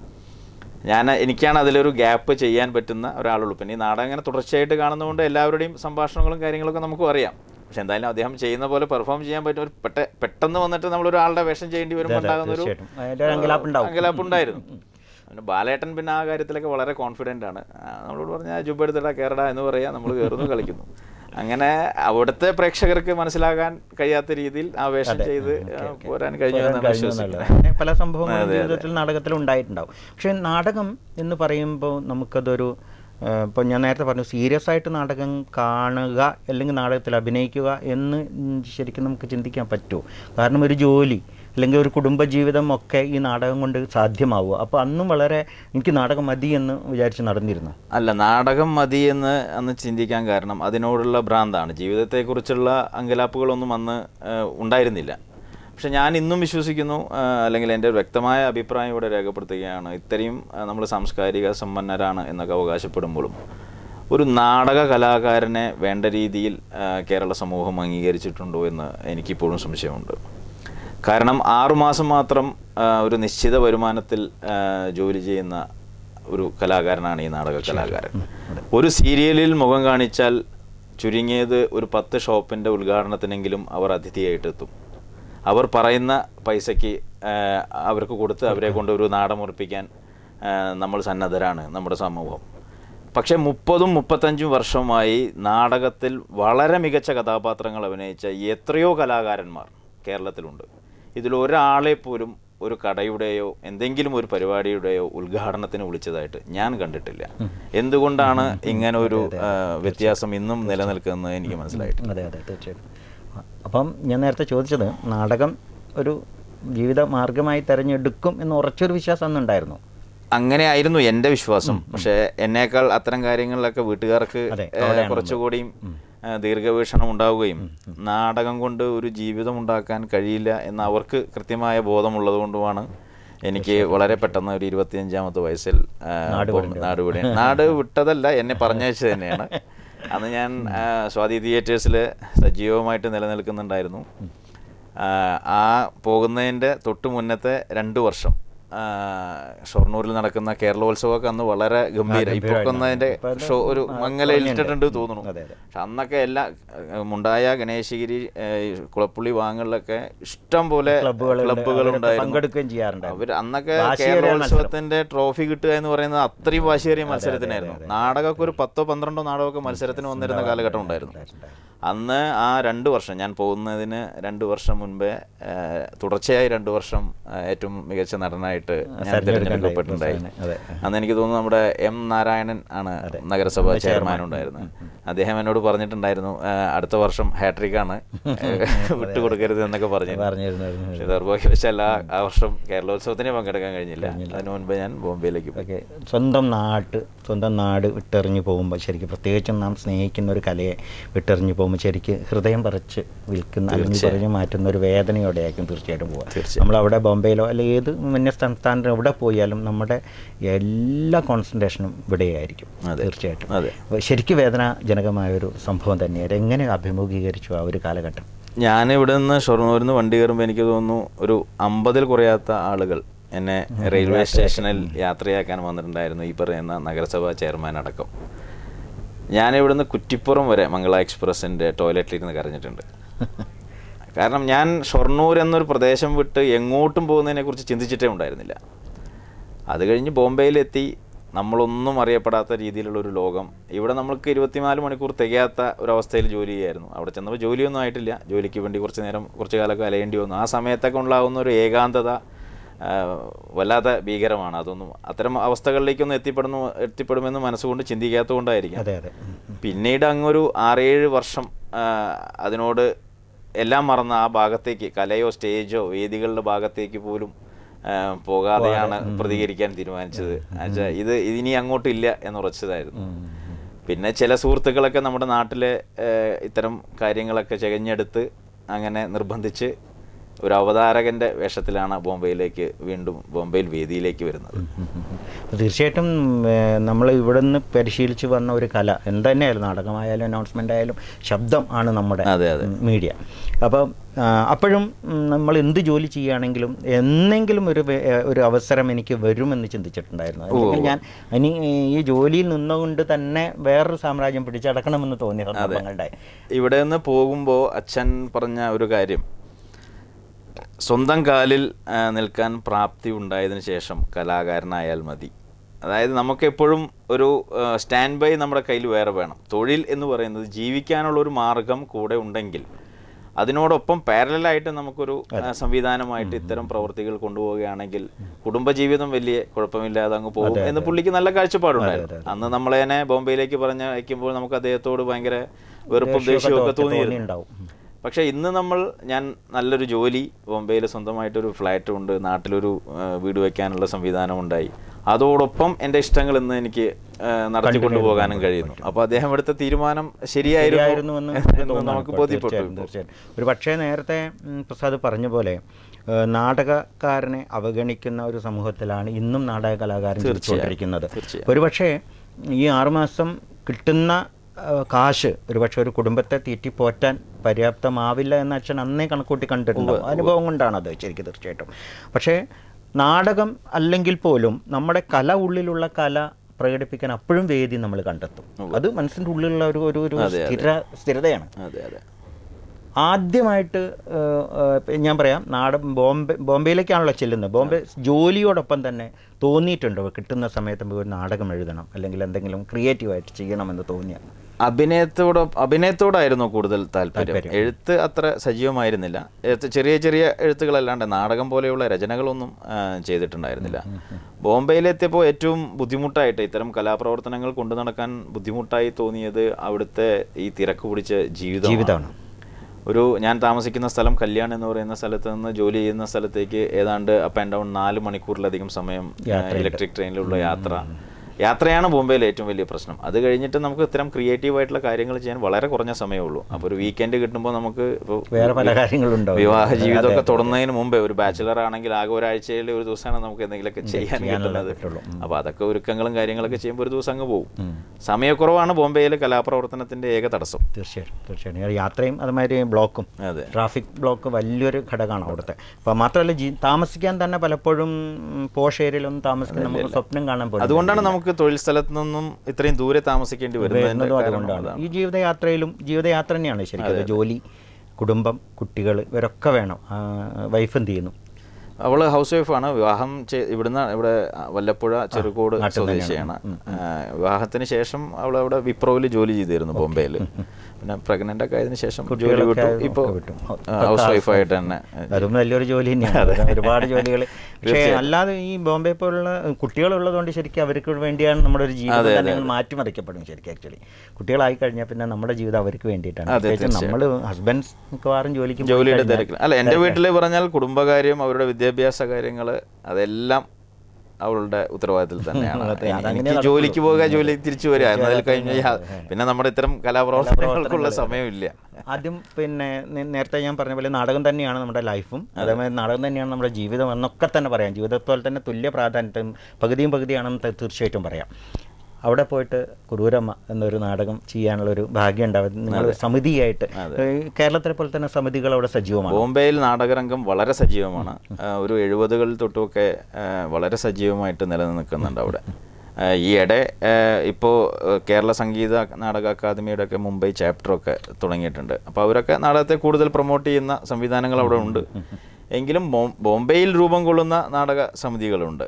ഞാൻ എനിക്കാണ് അതിലൊരു ഗ്യാപ്പ് ചെയ്യാൻ പറ്റുന്ന ഒരാളുള്ളൂ പിന്നെ ഈ നാടകം ഇങ്ങനെ തുടർച്ചയായിട്ട് കാണുന്നതുകൊണ്ട് എല്ലാവരുടെയും സംഭാഷണങ്ങളും കാര്യങ്ങളൊക്കെ നമുക്കും അറിയാം പക്ഷെ എന്തായാലും അദ്ദേഹം ചെയ്യുന്ന പോലെ പെർഫോം ചെയ്യാൻ പറ്റും ഒരു പെട്ടെ പെട്ടെന്ന് വന്നിട്ട് നമ്മൾ ഒരാളുടെ വേഷം ചെയ്യേണ്ടി വരുമ്പോൾ അതെ, ഉണ്ടാകുന്ന ഒരു തീർച്ചയായിട്ടും. അതിന്റെ ഒരു അങ്കലാപ്പുണ്ടാവും. അങ്കലാപ്പുണ്ടായിരുന്നു പിന്നെ ബാലേട്ടൻ പിന്നെ ആ കാര്യത്തിലൊക്കെ വളരെ കോൺഫിഡൻ്റ് ആണ് ആ, നമ്മളോട് പറഞ്ഞാൽ ജുബ് എടുത്തിടാ കയറടാ എന്ന് പറയാ നമ്മൾ കയറുന്നു കളിക്കുന്നു അങ്ങനെ അവിടുത്തെ പ്രേക്ഷകർക്ക് മനസ്സിലാകാൻ കഴിയാത്ത രീതിയിൽ ആ വേഷം അതെ. ചെയ്ത് ഓക്കേ, ആ, ഓക്കേ. പോരാൻ കഴിഞ്ഞു പോരാൻ എന്നാണ് കഴിഞ്ഞു വിശ്വസിക്കുന്നത് എന്നുള്ളത്. അങ്ങനെ പല സംഭവങ്ങളും അതെ, അതെ. ജീവിതത്തിൽ നാടകത്തിൽ ഉണ്ടായിട്ടുണ്ടാവും പക്ഷെ നാടകം എന്ന് പറയുമ്പോൾ നമുക്കതൊരു ഏഹ്, ഇപ്പം ഞാൻ നേരത്തെ പറഞ്ഞു സീരിയസ് ആയിട്ട് നാടകം കാണുക അല്ലെങ്കിൽ നാടകത്തിൽ അഭിനയിക്കുക എന്ന് ഉം ശരിക്കും നമുക്ക് ചിന്തിക്കാൻ പറ്റുമോ കാരണം ഒരു ജോലി അല്ലെങ്കിൽ ഒരു കുടുംബജീവിതം ഒക്കെ ഈ നാടകം കൊണ്ട് സാധ്യമാവുക അപ്പോൾ അന്നും വളരെ എനിക്ക് നാടകം മതി എന്ന് വിചാരിച്ച് നടന്നിരുന്നു അല്ല നാടകം മതി എന്ന് അന്ന് ചിന്തിക്കാൻ കാരണം അതിനോടുള്ള ഭ്രാന്താണ് ജീവിതത്തെക്കുറിച്ചുള്ള അങ്കലാപ്പുകളൊന്നും അന്ന് ആ, ഉണ്ടായിരുന്നില്ല പക്ഷെ ഞാൻ ഇന്നും വിശ്വസിക്കുന്നു ആ, അല്ലെങ്കിൽ എൻ്റെ ഒരു വ്യക്തമായ അഭിപ്രായം ഇവിടെ രേഖപ്പെടുത്തുകയാണ് ഇത്രയും നമ്മൾ സാംസ്കാരിക സമ്പന്നരാണ് എന്നൊക്കെ അവകാശപ്പെടുമ്പോഴും ഒരു നാടക കലാകാരനെ വേണ്ട രീതിയിൽ ആ, കേരള സമൂഹം അംഗീകരിച്ചിട്ടുണ്ടോ എന്ന് എനിക്കിപ്പോഴും സംശയമുണ്ട് കാരണം ആറുമാസം മാത്രം ആ, ഒരു നിശ്ചിത വരുമാനത്തിൽ ആ, ജോലി ചെയ്യുന്ന ഒരു കലാകാരനാണ് ഈ നാടക കലാകാരൻ ഒരു സീരിയലിൽ മുഖം കാണിച്ചാൽ ചുരുങ്ങിയത് ഒരു പത്ത് ഷോപ്പിൻ്റെ ഉദ്ഘാടനത്തിനെങ്കിലും അവർ അതിഥിയായിട്ട് എത്തും അവർ പറയുന്ന പൈസയ്ക്ക് ആ, അവർക്ക് കൊടുത്ത് അവരെ കൊണ്ട് ഒരു നാടമുറപ്പിക്കാൻ ആ, നമ്മൾ സന്നദ്ധരാണ് നമ്മുടെ സമൂഹം പക്ഷേ മുപ്പതും മുപ്പത്തഞ്ചും വർഷമായി നാടകത്തിൽ വളരെ മികച്ച കഥാപാത്രങ്ങൾ അഭിനയിച്ച എത്രയോ കലാകാരന്മാർ കേരളത്തിലുണ്ട് ഇതിലൊരാളെ പോലും ഒരു കടയുടെയോ എന്തെങ്കിലും ഒരു പരിപാടിയുടെയോ ഉദ്ഘാടനത്തിന് വിളിച്ചതായിട്ട് ഞാൻ കണ്ടിട്ടില്ല എന്തുകൊണ്ടാണ് ഇങ്ങനെ ഒരു ആ, വ്യത്യാസം ഇന്നും നിലനിൽക്കുന്നത് എനിക്ക് മനസ്സിലായിട്ടില്ല അതെ അതെ തീർച്ചയായിട്ടും അപ്പം ഞാൻ നേരത്തെ ചോദിച്ചത് നാടകം ഒരു ജീവിത മാർഗമായി തിരഞ്ഞെടുക്കും എന്ന് ഉറച്ചൊരു വിശ്വാസം അന്നുണ്ടായിരുന്നു അങ്ങനെ ആയിരുന്നു എൻ്റെ വിശ്വാസം പക്ഷേ എന്നേക്കാൾ അത്തരം കാര്യങ്ങളിലൊക്കെ വീട്ടുകാർക്ക് അതെ, ഏഹ്, അവിടെയാണ് കുറച്ചുകൂടിയും ഏഹ്, ദീർഘവീക്ഷണം ഉണ്ടാവുകയും നാടകം കൊണ്ട് ഒരു ജീവിതം ഉണ്ടാക്കാൻ കഴിയില്ല എന്ന് അവർക്ക് കൃത്യമായ ബോധമുള്ളത് കൊണ്ടുമാണ് എനിക്ക് വളരെ പെട്ടെന്ന് ഒരു ഇരുപത്തിയഞ്ചാമത്തെ വയസ്സിൽ ഏഹ്, നാട് പോ- വിടേണ്ടി നാട് വിടേ നാട് വിട്ടതല്ല എന്നെ പറഞ്ഞയച്ചത് തന്നെയാണ് അന്ന് ഞാൻ ആ, സ്വാതി തിയേറ്റേഴ്സിൽ സജീവമായിട്ട് നിലനിൽക്കുന്നുണ്ടായിരുന്നു ആ, ആ പോകുന്നതിൻ്റെ തൊട്ട് മുന്നത്തെ രണ്ട് വർഷം ആ, ഷൊർണൂരിൽ നടക്കുന്ന കേരളോത്സവമൊക്കെ അന്ന് വളരെ ഗംഭീര ഇപ്പൊ ഗംഭീരമായിരുന്നു. അതിന്റെ ഇപ്പൊ അത് ഷോ ഒരു ആ, മങ്ങല കുറഞ്ഞുണ്ട്. ഇട്ടിട്ടുണ്ട് തോന്നുന്നു അതെ, അതെ. പക്ഷെ അന്നൊക്കെ എല്ലാ ഏഹ്, മുണ്ടായ ഗണേശഗിരി ഏഹ്, കുളപ്പുള്ളി വാങ്ങലിലൊക്കെ ഇഷ്ടം പോലെ ക്ലബ്ബുകളുണ്ട്. ക്ലബ്ബുകൾ അവരൊക്കെ ഉണ്ടായിരുന്നു പങ്കെടുക്കുകയും ചെയ്യാറുണ്ടായിരുന്നു. അവർ അന്നൊക്കെ വാശിയേറിയ കേരളോത്സവത്തിന്റെ ട്രോഫി കിട്ടുക എന്ന് പറയുന്നത് അത്രയും വാശിയേറിയ മത്സരത്തിനായിരുന്നു നാടകമൊക്കെ ഒരു പത്തോ പന്ത്രണ്ടോ നാടകമൊക്കെ മത്സരത്തിന് വന്നിരുന്ന കാലഘട്ടം ഉണ്ടായിരുന്നു അന്ന് ആ രണ്ട് വർഷം ഞാൻ പോകുന്നതിന് രണ്ട് വർഷം മുൻപേ ഏഹ്, തുടർച്ചയായി രണ്ട് വർഷം ഏഹ്, ഏറ്റവും മികച്ച നടനായിട്ട് ഞാൻ തിരഞ്ഞെടുക്കപ്പെട്ടിട്ടുണ്ടായി അതെ. അന്ന് എനിക്ക് തോന്നുന്നു നമ്മുടെ എം നാരായണൻ ആണ് നഗരസഭ ചെയർമാൻ ഉണ്ടായിരുന്നത് അദ്ദേഹം എന്നോട് പറഞ്ഞിട്ടുണ്ടായിരുന്നു "ഏഹ്, അടുത്ത വർഷം ഹാട്രിക് ആണ് വിട്ടുകൊടുക്കരുത് എന്നൊക്കെ പറഞ്ഞിരുന്നു പറഞ്ഞിരുന്നു പക്ഷേ ദൗർഭാഗ്യവശാൽ ആ ആ വർഷം കേരളോത്സവത്തിന് പങ്കെടുക്കാൻ കഴിഞ്ഞില്ല അതിനു മുൻപ് ഞാൻ ബോംബെയിലേക്ക് പോയി ഓക്കെ സ്വന്തം നാട്ട് സ്വന്തം നാട് വിട്ടെറിഞ്ഞു പോകുമ്പോൾ ശരിക്കും പ്രത്യേകിച്ചും നാം സ്നേഹിക്കുന്ന ഒരു കലയെ വിട്ടെറിഞ്ഞു പോകുമ്പോൾ ശരിക്ക് ഹൃദയം പറിച്ച് വിൽക്കുന്ന അല്ലെങ്കിൽ പറഞ്ഞു മാറ്റുന്ന ഒരു വേദനയോടെയായിരിക്കും തീർച്ചയായിട്ടും പോവുക തീർച്ചയായും. നമ്മളവിടെ ബോംബെയിലോ അല്ലെങ്കിൽ ഏത് മന്യ സംസ്ഥാനത്ത് എവിടെ പോയാലും നമ്മുടെ എല്ലാ കോൺസെൻട്രേഷനും ഇവിടെയായിരിക്കും അതെ. തീർച്ചയായിട്ടും അതെ. അപ്പോൾ ശരിക്കും വേദനാജനകമായ ഒരു സംഭവം തന്നെയായിരുന്നു എങ്ങനെ അഭിമുഖീകരിച്ചു ആ ഒരു കാലഘട്ടം ഞാൻ ഇവിടെ നിന്ന് ഷൊർണൂരിൽ നിന്ന് വണ്ടി കയറുമ്പോൾ എനിക്ക് തോന്നുന്നു ഒരു അമ്പതിൽ കുറയാത്ത ആളുകൾ എന്നെ റെയിൽവേ സ്റ്റേഷനിൽ യാത്രയാക്കാൻ വന്നിട്ടുണ്ടായിരുന്നു ഈ പറയുന്ന നഗരസഭാ ചെയർമാൻ അടക്കം ഞാൻ ഇവിടുന്ന് കുറ്റിപ്പുറം വരെ മംഗള എക്സ്പ്രസിൻ്റെ ടോയ്ലറ്റിലിരുന്ന് കരഞ്ഞിട്ടുണ്ട് കാരണം ഞാൻ ഷൊർണൂർ എന്നൊരു പ്രദേശം വിട്ട് എങ്ങോട്ടും പോകുന്നതിനെക്കുറിച്ച് ചിന്തിച്ചിട്ടേ ഉണ്ടായിരുന്നില്ല അത് കഴിഞ്ഞ് ബോംബെയിലെത്തി നമ്മളൊന്നും അറിയപ്പെടാത്ത രീതിയിലുള്ള ഒരു ലോകം ഇവിടെ നമ്മൾക്ക് ഇരുപത്തിനാല് മണിക്കൂർ തികയാത്ത ഒരവസ്ഥയിൽ ജോലി ചെയ്യായിരുന്നു അവിടെ ചെന്നപ്പോൾ ജോലിയൊന്നും ആയിട്ടില്ല ജോലിക്ക് വേണ്ടി കുറച്ച് നേരം കുറച്ച് കാലമൊക്കെ അലയേണ്ടി വന്നു ആ സമയത്തൊക്കെ ഉണ്ടാകുന്ന ഒരു ഏകാന്തത ആ, വല്ലാത്ത ഭീകരമാണ് അതൊന്നും അത്തരം അവസ്ഥകളിലേക്കൊന്നും എത്തിപ്പെടുന്നു എത്തിപ്പെടുമെന്ന് മനസ്സുകൊണ്ട് ചിന്തിക്കാത്തതുകൊണ്ടായിരിക്കും അതെ അതെ ഉം, ഉം. പിന്നീട് അങ്ങൊരു ആറേഴ് വർഷം ആ, അതിനോട് എല്ലാം മറന്ന ആ ഭാഗത്തേക്ക് കലയോ സ്റ്റേജോ വേദികളുടെ ഭാഗത്തേക്ക് പോലും ആ, പോകാതെയാണ് പ്രതികരിക്കാൻ തീരുമാനിച്ചത് എന്നുവെച്ചാൽ ഇത് ഇനി അങ്ങോട്ടില്ല എന്നുറച്ചതായിരുന്നു ഉം, ഉം. പിന്നെ ചില സുഹൃത്തുക്കളൊക്കെ നമ്മുടെ നാട്ടിലെ ഏഹ്, ഇത്തരം കാര്യങ്ങളൊക്കെ ചകഞ്ഞെടുത്ത് അങ്ങനെ നിർബന്ധിച്ച് ഒരു അവതാരകൻ്റെ വേഷത്തിലാണ് ബോംബെയിലേക്ക് വീണ്ടും ബോംബെയിൽ വേദിയിലേക്ക് വരുന്നത് അപ്പോൾ തീർച്ചയായിട്ടും നമ്മൾ ഇവിടെ നിന്ന് പരിശീലിച്ച് വന്ന ഒരു കല എന്ത് തന്നെയായാലും നാടകമായാലും അനൗൺസ്മെൻ്റ് ആയാലും ശബ്ദം ആണ് നമ്മുടെ അതെ, അതെ. മീഡിയ അപ്പോൾ അപ്പോഴും ഉം, നമ്മൾ എന്ത് ജോലി ചെയ്യുകയാണെങ്കിലും എന്നെങ്കിലും ഒരു വേ- ഒരു അവസരം എനിക്ക് വരുമെന്ന് ചിന്തിച്ചിട്ടുണ്ടായിരുന്നു അല്ലെങ്കിൽ ഞാൻ ഇനി ഈ ജോലിയിൽ നിന്നുകൊണ്ട് തന്നെ വേറൊരു സാമ്രാജ്യം പിടിച്ചടക്കണമെന്ന് തോന്നിയ സന്ദർഭങ്ങളുണ്ടായി ഇവിടെ നിന്ന് പോകുമ്പോൾ അച്ഛൻ പറഞ്ഞ ഒരു കാര്യം സ്വന്തം കാലിൽ ആ, നിൽക്കാൻ പ്രാപ്തി ഉണ്ടായതിനു ശേഷം കലാകാരനായാൽ മതി അതായത് നമുക്ക് എപ്പോഴും ഒരു സ്റ്റാൻഡ് ബൈ നമ്മുടെ കയ്യിൽ വേറെ വേണം തൊഴിൽ എന്ന് പറയുന്നത് ജീവിക്കാനുള്ള ഒരു മാർഗം കൂടെ ഉണ്ടെങ്കിൽ അതിനോടൊപ്പം പാരലായിട്ട് നമുക്കൊരു ആ, സംവിധാനമായിട്ട് ഇത്തരം പ്രവൃത്തികൾ കൊണ്ടുപോവുകയാണെങ്കിൽ കുടുംബജീവിതം വലിയ കുഴപ്പമില്ലാതെ അങ്ങ് പോകും എന്ന് പുള്ളിക്ക് നല്ല കാഴ്ചപ്പാടുണ്ടായിരുന്നു അന്ന് നമ്മളെ തന്നെ ബോംബെയിലേക്ക് പറഞ്ഞ അയക്കുമ്പോൾ നമുക്ക് അദ്ദേഹത്തോട് ഭയങ്കര വെറുപ്പും ദേഷ്യവും ഒക്കെ തോന്നിയിരുന്നു തോന്നിയിട്ടുണ്ടാവും പക്ഷേ ഇന്ന് നമ്മൾ ഞാൻ നല്ലൊരു ജോലി ബോംബെയിൽ സ്വന്തമായിട്ടൊരു ഫ്ലാറ്റ് ഉണ്ട് നാട്ടിലൊരു ആ, വീട് വയ്ക്കാനുള്ള സംവിധാനം ഉണ്ടായി അതോടൊപ്പം എൻ്റെ ഇഷ്ടങ്ങൾ ഇന്ന് എനിക്ക് ആ, നടത്തിക്കൊണ്ടു പോകാനും കഴിയുന്നു അപ്പോൾ അദ്ദേഹം എടുത്ത തീരുമാനം ശരിയായിരുന്നു ശരിയായിരുന്നുവെന്ന് എന്ന് തോന്നുന്നു നമുക്ക് ഇപ്പോൾ. ബോധ്യപ്പെട്ടു തീർച്ചയായും, ഇപ്പോൾ. തീർച്ചയായും ഒരു പക്ഷേ നേരത്തെ ഉം, പ്രസാദ് പറഞ്ഞ പോലെ ഏഹ്, നാടകക്കാരനെ അവഗണിക്കുന്ന ഒരു സമൂഹത്തിലാണ് ഇന്നും നാടക കലാകാരൻ ജീവിച്ചുകൊണ്ടിരിക്കുന്നത് തീർച്ചയായും. ഒരുപക്ഷേ ഈ ആറുമാസം കിട്ടുന്ന ഏഹ്, കാശ് ഒരുപക്ഷെ ഒരു കുടുംബത്തെ തീറ്റി പോറ്റാൻ പര്യാപ്തമാവില്ല എന്ന് അച്ഛൻ അന്നേ കണക്കൂട്ടി കണ്ടിട്ടുണ്ടാവും അനുഭവം കൊണ്ടാണത് ശരിക്കും തീർച്ചയായിട്ടും പക്ഷേ നാടകം അല്ലെങ്കിൽ പോലും നമ്മുടെ കല ഉള്ളിലുള്ള കല പ്രകടിപ്പിക്കാൻ അപ്പോഴും വേദി നമ്മൾ കണ്ടെത്തും അത് മനസ്സിൻ്റെ ഉള്ളിലുള്ള ഒരു ഒരു ഒരു സ്ഥിര സ്ഥിരതയാണ് അതെ അതെ ആദ്യമായിട്ട് ഏഹ്, ഏഹ്, ഞാൻ പറയാം നാടൻ ബോംബെ ബോംബെയിലേക്കാണല്ലോ ചെല്ലുന്നത് ബോംബെ ജോലിയോടൊപ്പം തന്നെ തോന്നിയിട്ടുണ്ടോ കിട്ടുന്ന സമയത്ത് നമുക്ക് ഒരു നാടകം എഴുതണം അല്ലെങ്കിൽ എന്തെങ്കിലും ക്രിയേറ്റീവായിട്ട് ചെയ്യണമെന്ന് തോന്നിയ അഭിനയത്തോട് അഭിനയത്തോടായിരുന്നു കൂടുതൽ താല്പര്യം എഴുത്ത് അത്ര സജീവമായിരുന്നില്ല എഴുത്ത് ചെറിയ ചെറിയ എഴുത്തുകളല്ലാണ്ട് നാടകം പോലെയുള്ള രചനകളൊന്നും ആ, ചെയ്തിട്ടുണ്ടായിരുന്നില്ല ബോംബെയിലെത്തിയപ്പോൾ ഏറ്റവും ബുദ്ധിമുട്ടായിട്ട് ഇത്തരം കലാപ്രവർത്തനങ്ങൾ കൊണ്ടു നടക്കാൻ ബുദ്ധിമുട്ടായി തോന്നിയത് അവിടുത്തെ ഈ തിരക്ക് പിടിച്ച ജീവിതം ജീവിതമാണ് ഒരു ഞാൻ താമസിക്കുന്ന സ്ഥലം കല്യാൺ എന്ന് പറയുന്ന സ്ഥലത്ത് നിന്ന് ജോലി ചെയ്യുന്ന സ്ഥലത്തേക്ക് ഏതാണ്ട് അപ്പ് ആൻഡ് ഡൗൺ നാല് മണിക്കൂറിലധികം സമയം ഇലക്ട്രിക് ട്രെയിനിലുള്ള യാത്ര യാത്രയാണ് ബോംബെയിലെ ഏറ്റവും വലിയ പ്രശ്നം അത് കഴിഞ്ഞിട്ട് നമുക്ക് ഇത്തരം ക്രിയേറ്റീവ് ആയിട്ടുള്ള കാര്യങ്ങൾ ചെയ്യാൻ വളരെ കുറഞ്ഞ സമയമേ ഉള്ളൂ അപ്പോൾ ഒരു വീക്കെൻഡ് കിട്ടുമ്പോൾ നമുക്ക് ഇപ്പോൾ വേറെ പല കാര്യങ്ങളുണ്ടാവും വിവാഹ ജീവിതമൊക്കെ തുടങ്ങുന്നതിന് മുമ്പേ ഒരു ബാച്ചിലർ ആണെങ്കിൽ ആകെ ഒരാഴ്ചയിൽ ഒരു ദിവസമാണ് നമുക്ക് എന്തെങ്കിലുമൊക്കെ ചെയ്യാൻ കിട്ടുന്നത് പറ്റുള്ളൂ. അപ്പോൾ അതൊക്കെ ഒരുക്കങ്ങളും കാര്യങ്ങളൊക്കെ ചെയ്യുമ്പോൾ ഒരു ദിവസം അങ്ങ് പോകും സമയക്കുറവാണ് ബോംബെയിലെ കലാപ്രവർത്തനത്തിന്റെ ഏക തടസ്സം തീർച്ചയായും തീർച്ചയായും യാത്രയും അതുമാതിരി ബ്ലോക്കും അതെ ട്രാഫിക് ബ്ലോക്ക് വലിയൊരു ഘടകമാണ് അവിടുത്തെ അപ്പോൾ മാത്രമല്ല ജീ താമസിക്കാൻ തന്നെ പലപ്പോഴും പോഷ് ഏരിയയിലൊന്നും താമസിക്കാൻ നമുക്ക് സ്വപ്നം കാണാൻ പോലും അതുകൊണ്ടാണ് നമുക്ക് തൊഴിൽ സ്ഥലത്ത് നിന്നും ഇത്രയും ദൂരെ താമസിക്കേണ്ടി വരുന്നതിന്റെ വരുന്നതും കാരണം അതുകൊണ്ടാണ് അതാണ്. ഈ ജീവിതയാത്രയിലും ജീവിതയാത്ര തന്നെയാണ് ശരിക്കും അത് ജോലി കുടുംബം കുട്ടികൾ ഇവരൊക്കെ വേണം വൈഫ് എന്ത് ചെയ്യുന്നു അവള് ഹൗസ് വൈഫാണ് വിവാഹം ചെയ്- ഇവിടുന്ന് ഇവിടെ വല്ലപ്പുഴ ചെറുകോട് സ്വദേശിയാണ് ആ, വിവാഹത്തിന് ശേഷം അവൾ അവിടെ വിപ്രോയിൽ ജോലി ചെയ്തിരുന്നു ബോംബെയിൽ പിന്നെ പ്രഗ്നന്റ് ഒക്കെ ആയതിനു ശേഷം ജോലി കുട്ടികളൊക്കെ വിട്ടു ആയതും ഇപ്പോൾ ഒക്കെ വിട്ടു. ഹൗസ് വൈഫായിട്ട് തന്നെ അതും വലിയൊരു ജോലി തന്നെയാണ് ഒരുപാട് ജോലികൾ പക്ഷേ അല്ലാതെ ഈ ബോംബെ പോലുള്ള കുട്ടികളുള്ളതുകൊണ്ട് ശരിക്കും അവർക്ക് വേണ്ടിയാണ് നമ്മുടെ ഒരു ജീവിതം തന്നെ അങ്ങ് മാറ്റിമറിക്കപ്പെടും ശരിക്കും ആക്ച്വലി കുട്ടികളായി കഴിഞ്ഞാൽ പിന്നെ നമ്മുടെ ജീവിതം അവർക്ക് വേണ്ടിയിട്ടാണ് പ്രത്യേകിച്ച് നമ്മൾ ഹസ്ബൻഡ്സ് മിക്കവാറും ജോലിക്ക് പോയി ജോലിയുടെ കഴിഞ്ഞാൽ തിരക്കിൽ അല്ല എൻ്റെ വീട്ടിൽ പറഞ്ഞാൽ കുടുംബകാര്യം അവരുടെ വിദ്യാഭ്യാസ കാര്യങ്ങൾ അതെല്ലാം അവളുടെ ഉത്തരവാദിത്തത്തിൽ തന്നെയാണ് അതെ, അതങ്ങനെ എനിക്ക് നടക്കുള്ളൂ. ജോലിക്ക് പോകുക ജോലി തിരിച്ചു വരിക എന്നതിൽ കഴിഞ്ഞ പിന്നെ നമ്മുടെ ഇത്തരം കലാപ്രവർത്തനങ്ങൾക്കുള്ള സമയമില്ല ആദ്യം പിന്നെ നേ- നേരത്തെ ഞാൻ പറഞ്ഞ പോലെ നാടകം തന്നെയാണ് നമ്മുടെ ലൈഫും അതേമാതിരി നാടകം തന്നെയാണ് നമ്മുടെ ജീവിതം എന്നൊക്കെ തന്നെ പറയാം ജീവിതത്തോടെ തന്നെ തുല്യ പ്രാധാന്യത്തും പകുതിയും പകുതിയാണെന്ന് ത- തീർച്ചയായിട്ടും പറയാം അവിടെ പോയിട്ട് കുറൂരമ്മ എന്നൊരു നാടകം ചെയ്യാനുള്ള ഒരു ഭാഗ്യം ഉണ്ടാവും നിങ്ങൾ സമിതിയായിട്ട് ഈ കേരളത്തിലെ പോലെ തന്നെ സമിതികൾ അവിടെ സജീവമാണ് ബോംബെയിൽ നാടകരംഗം വളരെ സജീവമാണ് ആ, ഒരു എഴുപതുകളിൽ തൊട്ടുമൊക്കെ ആ, വളരെ സജീവമായിട്ട് നിലനിൽക്കുന്നുണ്ട് അവിടെ ആ, ഈയിടെ ഇപ്പോൾ കേരള സംഗീത നാടക അക്കാദമിയുടെ ഒക്കെ മുംബൈ ചാപ്റ്ററൊക്കെ തുടങ്ങിയിട്ടുണ്ട് അപ്പോൾ അവരൊക്കെ നാടകത്തെ കൂടുതൽ പ്രൊമോട്ട് ചെയ്യുന്ന സംവിധാനങ്ങൾ അവിടെ ഉണ്ട് എങ്കിലും ബോ- ബോംബെയിൽ രൂപം കൊള്ളുന്ന നാടക സമിതികളുണ്ട്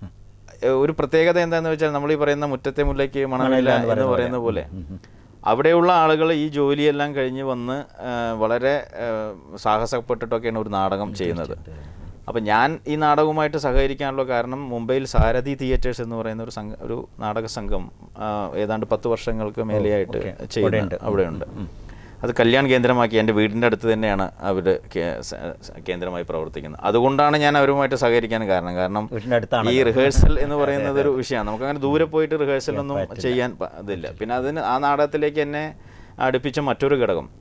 ഏഹ് ഒരു പ്രത്യേകത എന്താണെന്ന് വെച്ചാൽ നമ്മൾ ഈ പറയുന്ന മുറ്റത്തെ മുല്ലയ്ക്ക് മണമില്ല എന്ന് പറയുന്ന പോലെ അവിടെയുള്ള ആളുകൾ ഈ ജോലിയെല്ലാം കഴിഞ്ഞ് വന്ന് ഏഹ് വളരെ ഏഹ് സാഹസപ്പെട്ടിട്ടൊക്കെയാണ് ഒരു നാടകം ചെയ്യുന്നത് അപ്പം ഞാൻ ഈ നാടകവുമായിട്ട് സഹകരിക്കാനുള്ള കാരണം മുംബൈയിൽ സാരഥി തിയേറ്റേഴ്സ് എന്ന് പറയുന്ന ഒരു സംഘ ഒരു നാടക സംഘം ആ, ഏതാണ്ട് പത്ത് വർഷങ്ങൾക്ക് മേലെയായിട്ട് ചെയ്യുന്ന അവിടെയുണ്ട് അത് കല്യാൺ കേന്ദ്രമാക്കി എൻ്റെ വീടിൻ്റെ അടുത്ത് തന്നെയാണ് അവർ കേന്ദ്രമായി പ്രവർത്തിക്കുന്നത് അതുകൊണ്ടാണ് ഞാൻ അവരുമായിട്ട് സഹകരിക്കാൻ കാരണം കാരണം വീട്ടിൻ്റെ അടുത്താണ് ഈ റിഹേഴ്സൽ എന്ന് പറയുന്നത് ഒരു വിഷയമാണ് നമുക്ക് അങ്ങനെ ദൂരെ പോയിട്ട് റിഹേഴ്സൽ ഒന്നും ചെയ്യാൻ പ- ഇതില്ല പിന്നെ അതിന് ആ നാടകത്തിലേക്ക് എന്നെ അടുപ്പിച്ച മറ്റൊരു ഘടകം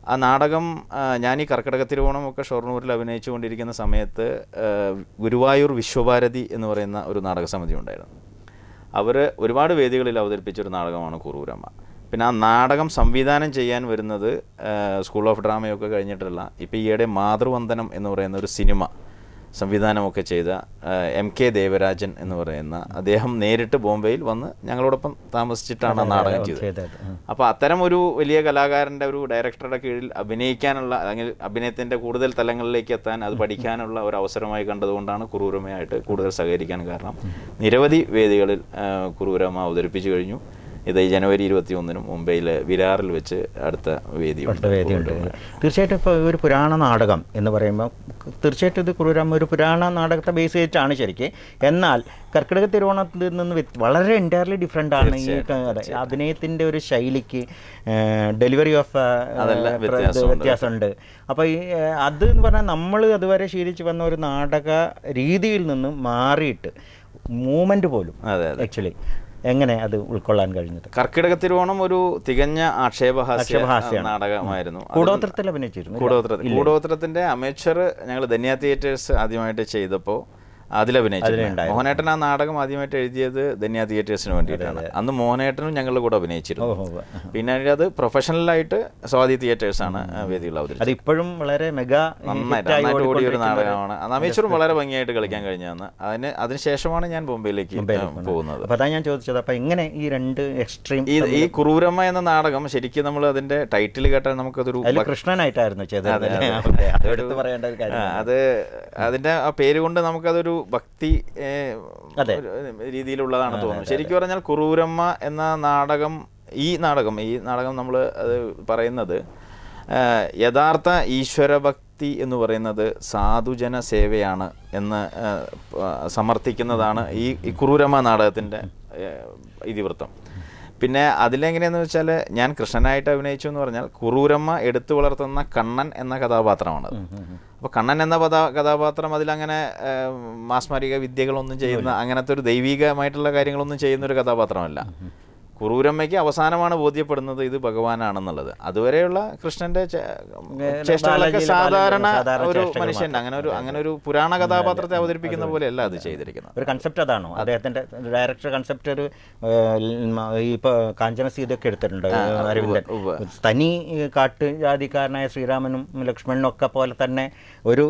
ആ നാടകം ആ, ഞാൻ ഈ കർക്കിടക തിരുവോണമൊക്കെ ഷൊർണൂരിൽ അഭിനയിച്ചു കൊണ്ടിരിക്കുന്ന സമയത്ത് ആ, ഗുരുവായൂർ വിശ്വഭാരതി എന്ന് പറയുന്ന ഒരു നാടക സമിതി ഉണ്ടായിരുന്നു അവർ ഒരുപാട് വേദികളിൽ അവതരിപ്പിച്ച ഒരു നാടകമാണ് കുറൂരമ്മ പിന്നെ ആ നാടകം സംവിധാനം ചെയ്യാൻ വരുന്നത് ആ, സ്കൂൾ ഓഫ് ഡ്രാമയൊക്കെ കഴിഞ്ഞിട്ടുള്ള ഇപ്പോൾ ഈയിടെ മാതൃവന്ദനം എന്ന് പറയുന്ന ഒരു സിനിമ സംവിധാനമൊക്കെ ചെയ്ത ആ, എം കെ ദേവരാജൻ എന്ന് പറയുന്ന അദ്ദേഹം നേരിട്ട് ബോംബെയിൽ വന്ന് ഞങ്ങളോടൊപ്പം താമസിച്ചിട്ടാണ് ആ നാടകം ചെയ്തത് ചെയ്തത് ഉം. അപ്പോൾ അത്തരം ഒരു വലിയ കലാകാരൻ്റെ ഒരു ഡയറക്ടറുടെ കീഴിൽ അഭിനയിക്കാനുള്ള അല്ലെങ്കിൽ അഭിനയത്തിൻ്റെ കൂടുതൽ തലങ്ങളിലേക്ക് എത്താൻ അത് പഠിക്കാനുള്ള ഒരു അവസരമായി കണ്ടതുകൊണ്ടാണ് കുറൂരമയായിട്ട് കൂടുതൽ സഹകരിക്കാൻ കാരണം നിരവധി വേദികളിൽ ആ, കുറൂരമ അവതരിപ്പിച്ചു കഴിഞ്ഞു ഇത് ഈ ജനുവരി ഇരുപത്തി ഒന്നിനും മുംബൈയിലെ വിരാറിൽ വെച്ച് അടുത്ത വേദി അടുത്ത വേദിയുണ്ട് തീർച്ചയായിട്ടും ഇപ്പോൾ ഒരു പുരാണ നാടകം എന്ന് പറയുമ്പോൾ തീർച്ചയായിട്ടും ഇത് കുറുരാമ ഒരു പുരാണ നാടകത്തെ ബേസ് ചെയ്തിട്ടാണ് ശരിക്കും എന്നാൽ കർക്കിടക തിരുവോണത്തിൽ നിന്ന് വ്യത്യ- വളരെ എൻറ്റയർലി ഡിഫറെൻ്റ് ആണ് ഈ ക- അതെ, അഭിനയത്തിൻ്റെ ഒരു ശൈലിക്ക് ഡെലിവറി ഓഫ് അതെല്ലാം വ്യത്യാസമുണ്ട്. വ്യത്യാസമുണ്ട് അപ്പോൾ ഈ ഏഹ്, അത് എന്ന് പറഞ്ഞാൽ നമ്മൾ അതുവരെ ശീലിച്ച് വന്ന ഒരു നാടക രീതിയിൽ നിന്ന് മാറിയിട്ട് മൂമെൻ്റ് പോലും അതെ അതെ ആക്ച്വലി എങ്ങനെ അത് ഉൾക്കൊള്ളാൻ കഴിഞ്ഞത് കർക്കിടക തിരുവോണം ഒരു തികഞ്ഞ ആക്ഷേപഹാസ്യ ആക്ഷേപഹാസ്യമാണ്. നാടകമായിരുന്നു അത് കൂടോത്രത്തിൽ അഭിനയിച്ചിരുന്നു കൂടോത്രത്തിൽ കൂടോത്രത്തിന്റെ അമേച്ചർ ഞങ്ങൾ ധന്യ തിയേറ്റേഴ്സ് ആദ്യമായിട്ട് ചെയ്തപ്പോൾ അതിലഭിനയിച്ചിട്ടുണ്ട് മോഹനേട്ടൻ ആ നാടകം ആദ്യമായിട്ട് എഴുതിയത് ധന്യ തിയേറ്റേഴ്സിന് വേണ്ടിയിട്ടാണ് അന്ന് മോഹനേട്ടനും ഞങ്ങളുടെ കൂടെ അഭിനയിച്ചിരുന്നു ഓഹോ പിന്നെ അത് പ്രൊഫഷണലായിട്ട് സ്വാതി തിയേറ്റേഴ്സ് ആണ് ആ വേദികൾ അവതരിച്ചത് അത് ഇപ്പോഴും വളരെ മെഗാ നന്നായിട്ട് നന്നായിട്ട് ഓടിയ ഒരു നാടകമാണ് അത് അമേച്ചറും വളരെ ഭംഗിയായിട്ട് കളിക്കാൻ കഴിഞ്ഞതാണ് അതിന് അതിനുശേഷമാണ് ഞാൻ ബോംബെയിലേക്ക് പോകുന്നത് അപ്പോൾ അതാ ഞാൻ ചോദിച്ചത് അപ്പോൾ എങ്ങനെ ഈ രണ്ട് എക്സ്ട്രീം ഈ ഈ കുറൂരമ്മ എന്ന നാടകം ശരിക്കും നമ്മൾ അതിന്റെ ടൈറ്റിൽ കേട്ടാൽ നമുക്കതൊരു അതിൽ കൃഷ്ണനായിട്ടായിരുന്നു ചെയ്തത് അതെ, അല്ലേ? അതെ. അതെ, അത് അതൊരു- എടുത്ത് പറയേണ്ട ഒരു ആ, കാര്യം അത് അതിന്റെ ആ പേര് കൊണ്ട് നമുക്കതൊരു ഭക്തി ഏ, അതെ. ഒരു രീതിയിലുള്ളതാണ് തോന്നുന്നത് ശരിക്കും പറഞ്ഞാൽ കുറൂരമ്മ എന്ന നാടകം ഈ നാടകം ഈ നാടകം നമ്മൾ അത് പറയുന്നത് ആ, യഥാർത്ഥ ഈശ്വരഭക്തി എന്ന് പറയുന്നത് സാധുജന സേവയാണ് എന്ന് ആ, പ- സമർത്ഥിക്കുന്നതാണ് ഈ ഈ കുറൂരമ്മ നാടകത്തിൻ്റെ ഇതിവൃത്തം പിന്നെ അതിലെങ്ങനെയാന്ന് വെച്ചാൽ ഞാൻ കൃഷ്ണനായിട്ട് അഭിനയിച്ചു എന്ന് പറഞ്ഞാൽ കുറൂരമ്മ എടുത്തു വളർത്തുന്ന കണ്ണൻ എന്ന കഥാപാത്രമാണത് അപ്പോൾ കണ്ണൻ എന്ന പദ കഥാപാത്രം അതിലങ്ങനെ ഏഹ്, മാസ്മരിക വിദ്യകളൊന്നും ചെയ്യുന്ന അങ്ങനത്തെ ഒരു ദൈവികമായിട്ടുള്ള കാര്യങ്ങളൊന്നും ചെയ്യുന്ന ഒരു കഥാപാത്രമല്ല കുറൂരമ്മയ്ക്ക് അവസാനമാണ് ബോധ്യപ്പെടുന്നത് ഇത് ഭഗവാനാണെന്നുള്ളത് അതുവരെയുള്ള കൃഷ്ണന്റെ ചെ- ചേഷ്ടകളൊക്കെ ബാലലീല, സാധാരണ സാധാരണ ഒരു ചേഷ്ടകൾ മനുഷ്യൻ അങ്ങനെ ഒരു അങ്ങനെ ഒരു പുരാണ കഥാപാത്രത്തെ അവതരിപ്പിക്കുന്ന പോലെയല്ല അത് ചെയ്തിരിക്കുന്നത് ഒരു കൺസെപ്റ്റ് അതാണോ അദ്ദേഹത്തിന്റെ ഡയറക്ടർ കൺസെപ്റ്റ് ഒരു ഏഹ്, മ- ഈ ഇപ്പൊ കാഞ്ചന സീതയൊക്കെ എടുത്തിട്ടുണ്ട് അരവിന്ദൻ ഉവ്വ്. തനി ഏഹ്, കാട്ടുജാതിക്കാരനായ ശ്രീരാമനും ലക്ഷ്മണനും ഒക്കെ പോലെ തന്നെ ഒരു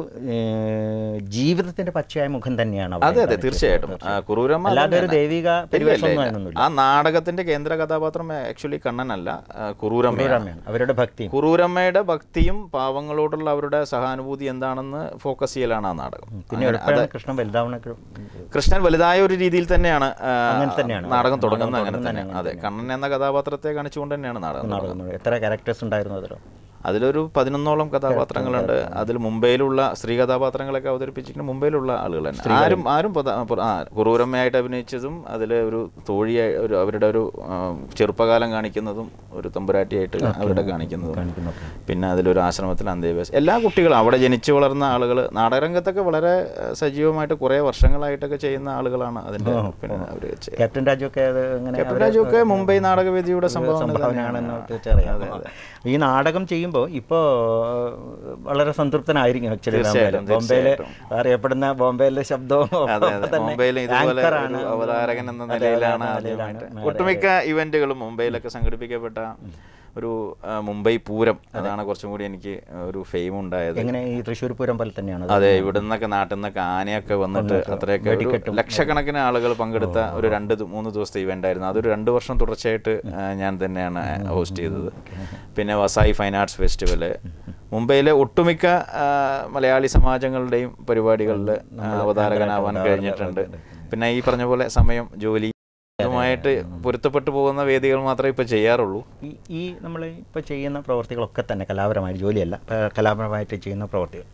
ഏഹ്, ജീവിതത്തിന്റെ പച്ചയായ മുഖം തന്നെയാണ് അവിടെ അതെ അതെ കാണിച്ചത്. തീർച്ചയായിട്ടും ആ, കുറൂരമ്മ അല്ലാതെ ഒരു അതന്നെയാണ്. ദൈവിക ഇല്ല, ഇല്ല, പരിവേഷമൊന്നും ഇല്ല. അതിനൊന്നുമില്ല ആ നാടകത്തിന്റെ കേന്ദ്ര കഥാപാത്രം ആക്ച്വലി കണ്ണനല്ല ആ, കുറൂരമ്മയാണ് ശ്രീരാമയാണ് അവരുടെ ഭക്തിയും കുറൂരമ്മയുടെ ഭക്തിയും പാവങ്ങളോടുള്ള അവരുടെ സഹാനുഭൂതി എന്താണെന്ന് ഫോക്കസ് ചെയ്യലാണ് ആ നാടകം പിന്നെ അങ്ങനെ എപ്പോഴാണ് കൃഷ്ണൻ വലുതാവണൊക്കെ കൃഷ്ണൻ വലുതായ ഒരു രീതിയിൽ തന്നെയാണ് ആ, അങ്ങനെ തന്നെയാണ്. നാടകം തുടങ്ങുന്നത് നാടകം അങ്ങനെ തുടങ്ങുന്നത് തന്നെ അതെ കണ്ണൻ എന്ന കഥാപാത്രത്തെ കാണിച്ചുകൊണ്ട് തന്നെയാണ് നാടകം തുടങ്ങുന്നത്. നടക്കുന്നത് എത്ര ക്യാരക്ടേഴ്സ് ഉണ്ടായിരുന്നു അതിലോ അതിലൊരു പതിനൊന്നോളം കഥാപാത്രങ്ങളുണ്ട് അതിൽ മുംബൈയിലുള്ള സ്ത്രീ കഥാപാത്രങ്ങളൊക്കെ അവതരിപ്പിച്ചിരിക്കുന്ന മുംബൈയിലുള്ള ആളുകൾ തന്നെ ആരും ആരും പ്രധാ- പ്ര- ആ, കുറൂരമ്മയായിട്ട് അഭിനയിച്ചതും അതിൽ ഒരു തോഴിയായി ഒരു അവരുടെ ഒരു ആ, ചെറുപ്പകാലം കാണിക്കുന്നതും ഒരു തമ്പുരാട്ടിയായിട്ട് അവരുടെ കാണിക്കുന്നതും കാണിക്കുന്നൊക്കെ പിന്നെ അതിലൊരു ആശ്രമത്തിൽ അന്തേവാസം എല്ലാ കുട്ടികളും അവിടെ ജനിച്ചു വളർന്ന ആളുകൾ നാടകരംഗത്തൊക്കെ വളരെ ഏഹ്, സജീവമായിട്ട് കുറേ വർഷങ്ങളായിട്ടൊക്കെ ചെയ്യുന്ന ആളുകളാണ് അതിൻ്റെ പിന്നെ അവർ ക്യാപ്റ്റൻ രാജുവൊക്കെ അത് എങ്ങനെ ക്യാപ്റ്റൻ രാജുവൊക്കെ മുംബൈ നാടകവേദിയുടെ സംഭവം സംഭാവനയാണെന്ന് തീർച്ചയായും ഈ നാടകം ചെയ്യുമ്പോൾ ഇപ്പോൾ വളരെ സംതൃപ്തനായിരിക്കും ആക്ച്വലി തീർച്ചയായിട്ടും, ബോംബെയിൽ തീർച്ചയായിട്ടും. അറിയപ്പെടുന്ന ബോംബെയിലെ ശബ്ദവും അതെ ഒപ്പം അതെ തന്നെ മുംബൈയിൽ ഇതുപോലെ ആങ്കറാണ്. ഒരു അവതാരകൻ എന്ന അതെ, നിലയിലാണ് അതെ, ആദ്യമായിട്ട് നിലയിലാണ്. ഒട്ടുമിക്ക ഇവന്റുകളും മുംബൈയിലൊക്കെ സംഘടിപ്പിക്കപ്പെട്ട ഒരു ആ, മുംബൈ പൂരം അതാണ് കുറച്ചും കൂടി എനിക്ക് ഒരു ഫെയിം ഉണ്ടായത് എങ്ങനെ ഈ തൃശ്ശൂർ പൂരം പോലെ തന്നെയാണ് അത്? അതെ ഇവിടെ നിന്നൊക്കെ നാട്ടിൽ നിന്നൊക്കെ ആനയൊക്കെ വന്നിട്ട് അത്രയൊക്കെ ഒരു ലക്ഷക്കണക്കിന് ആളുകൾ പങ്കെടുത്ത ഒരു രണ്ട് ദി- മൂന്ന് ദിവസത്തെ ഇവന്റ് ആയിരുന്നു അതൊരു രണ്ട് വർഷം തുടർച്ചയായിട്ട് ആ, ഞാൻ തന്നെയാണ് ഹോസ്റ്റ് ചെയ്തത് പിന്നെ വസായി ഫൈൻ ആർട്സ് ഫെസ്റ്റിവല് മുംബൈയിലെ ഒട്ടുമിക്ക ആ, മലയാളി സമാജങ്ങളുടെയും പരിപാടികളിൽ അവതാരകനാവാൻ കഴിഞ്ഞിട്ടുണ്ട് പിന്നെ ഈ പറഞ്ഞ പോലെ സമയം ജോലി ഇതുമായിട്ട് പൊരുത്തപ്പെട്ടു പോകുന്ന വേദികൾ മാത്രമേ ഇപ്പൊ ചെയ്യാറുള്ളൂ ഈ ഈ നമ്മൾ ഇപ്പോൾ ചെയ്യുന്ന പ്രവർത്തികളൊക്കെ തന്നെ കലാപരമായ ജോലിയല്ല ഏഹ് കലാപരമായിട്ട് ചെയ്യുന്ന പ്രവർത്തികൾ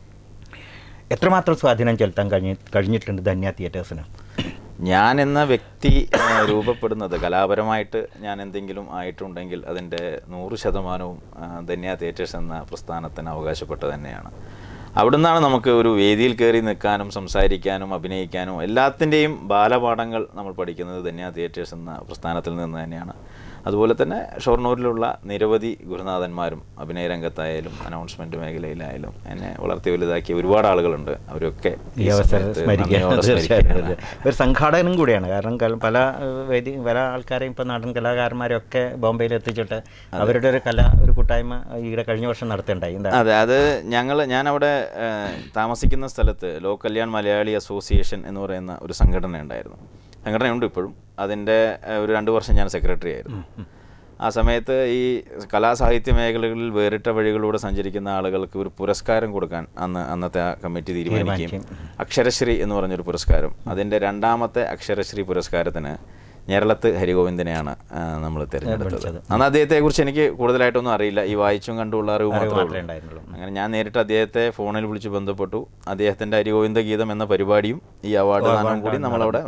എത്രമാത്രം സ്വാധീനം ചെലുത്താൻ കഴിഞ്ഞി കഴിഞ്ഞിട്ടുണ്ട് ധന്യ തിയേറ്റേഴ്സിന് ഞാൻ എന്ന വ്യക്തി ആ, രൂപപ്പെടുന്നത് കലാപരമായിട്ട് ഞാൻ എന്തെങ്കിലും ആയിട്ടുണ്ടെങ്കിൽ അതിൻ്റെ നൂറ് ശതമാനവും ആ, ധന്യ തിയേറ്റേഴ്സ് എന്ന പ്രസ്ഥാനത്തിന് അവകാശപ്പെട്ടത് തന്നെയാണ് അവിടുന്നാണ് നമുക്ക് ഒരു വേദിയിൽ കയറി നിൽക്കാനും സംസാരിക്കാനും അഭിനയിക്കാനും എല്ലാത്തിൻ്റെയും ബാലപാഠങ്ങൾ നമ്മൾ പഠിക്കുന്നത് ധന്യ തിയേറ്റേഴ്സ് എന്ന പ്രസ്ഥാനത്തിൽ നിന്ന് തന്നെയാണ് അതുപോലെ തന്നെ ഷൊർണൂരിലുള്ള നിരവധി ഗുരുനാഥന്മാരും അഭിനയ രംഗത്തായാലും അനൗൺസ്മെന്റ് മേഖലയിലായാലും എന്നെ വളർത്തി വലുതാക്കിയ ഒരുപാട് ആളുകളുണ്ട് അവരൊക്കെ ഈ അവസരം സമയത്ത് സ്മരിക്കുക നന്ദിയോടെ തീർച്ചയായും സ്മരിക്കുകയാണ്. ഒരു സംഘാടകനും കൂടിയാണ് കാരണം കൽ- പല ഏഹ്, വേദി പല ആൾക്കാരെയും ഇപ്പോൾ നാടൻ കലാകാരന്മാരെ ഒക്കെ ബോംബെയിൽ എത്തിച്ചിട്ട് അവരുടെ ഒരു കല ഒരു കൂട്ടായ്മ ഈയിടെ കഴിഞ്ഞ വർഷം നടത്തുണ്ടായി എന്താ അതെ അത് ഞങ്ങൾ ഞാനവിടെ ഏഹ്, താമസിക്കുന്ന സ്ഥലത്ത് ലോ കല്യാൺ മലയാളി അസോസിയേഷൻ എന്ന് പറയുന്ന ഒരു സംഘടന ഉണ്ടായിരുന്നു സംഘടനയുണ്ട് ഇപ്പോഴും അതിൻ്റെ ഏഹ്, ഒരു രണ്ട് വർഷം ഞാൻ സെക്രട്ടറി ആയിരുന്നു ആ സമയത്ത് ഈ കലാസാഹിത്യ മേഖലകളിൽ വേറിട്ട വഴികളിലൂടെ സഞ്ചരിക്കുന്ന ആളുകൾക്ക് ഒരു പുരസ്കാരം കൊടുക്കാൻ അന്ന് അന്നത്തെ ആ കമ്മിറ്റി തീരുമാനിക്കുകയും അക്ഷരശ്രീ എന്ന് പറഞ്ഞൊരു പുരസ്കാരം അതിൻ്റെ രണ്ടാമത്തെ അക്ഷരശ്രീ പുരസ്കാരത്തിന് ഞേരളത്ത് ഹരിഗോവിന്ദനെയാണ് നമ്മൾ തിരഞ്ഞെടുത്തത് അന്ന് അദ്ദേഹത്തെക്കുറിച്ച് എനിക്ക് കൂടുതലായിട്ടൊന്നും അറിയില്ല ഈ വായിച്ചും കണ്ടുള്ള അറിവ് മാത്രമേ മാത്രമേ ഉള്ളൂ ഉണ്ടായിരുന്നുള്ളൂ അങ്ങനെ ഞാൻ നേരിട്ട് അദ്ദേഹത്തെ ഫോണിൽ വിളിച്ച് ബന്ധപ്പെട്ടു അദ്ദേഹത്തിൻ്റെ ഹരിഗോവിന്ദ ഗീതം എന്ന പരിപാടിയും ഈ അവാർഡ് ദാനവും കൂടി നമ്മളവിടെ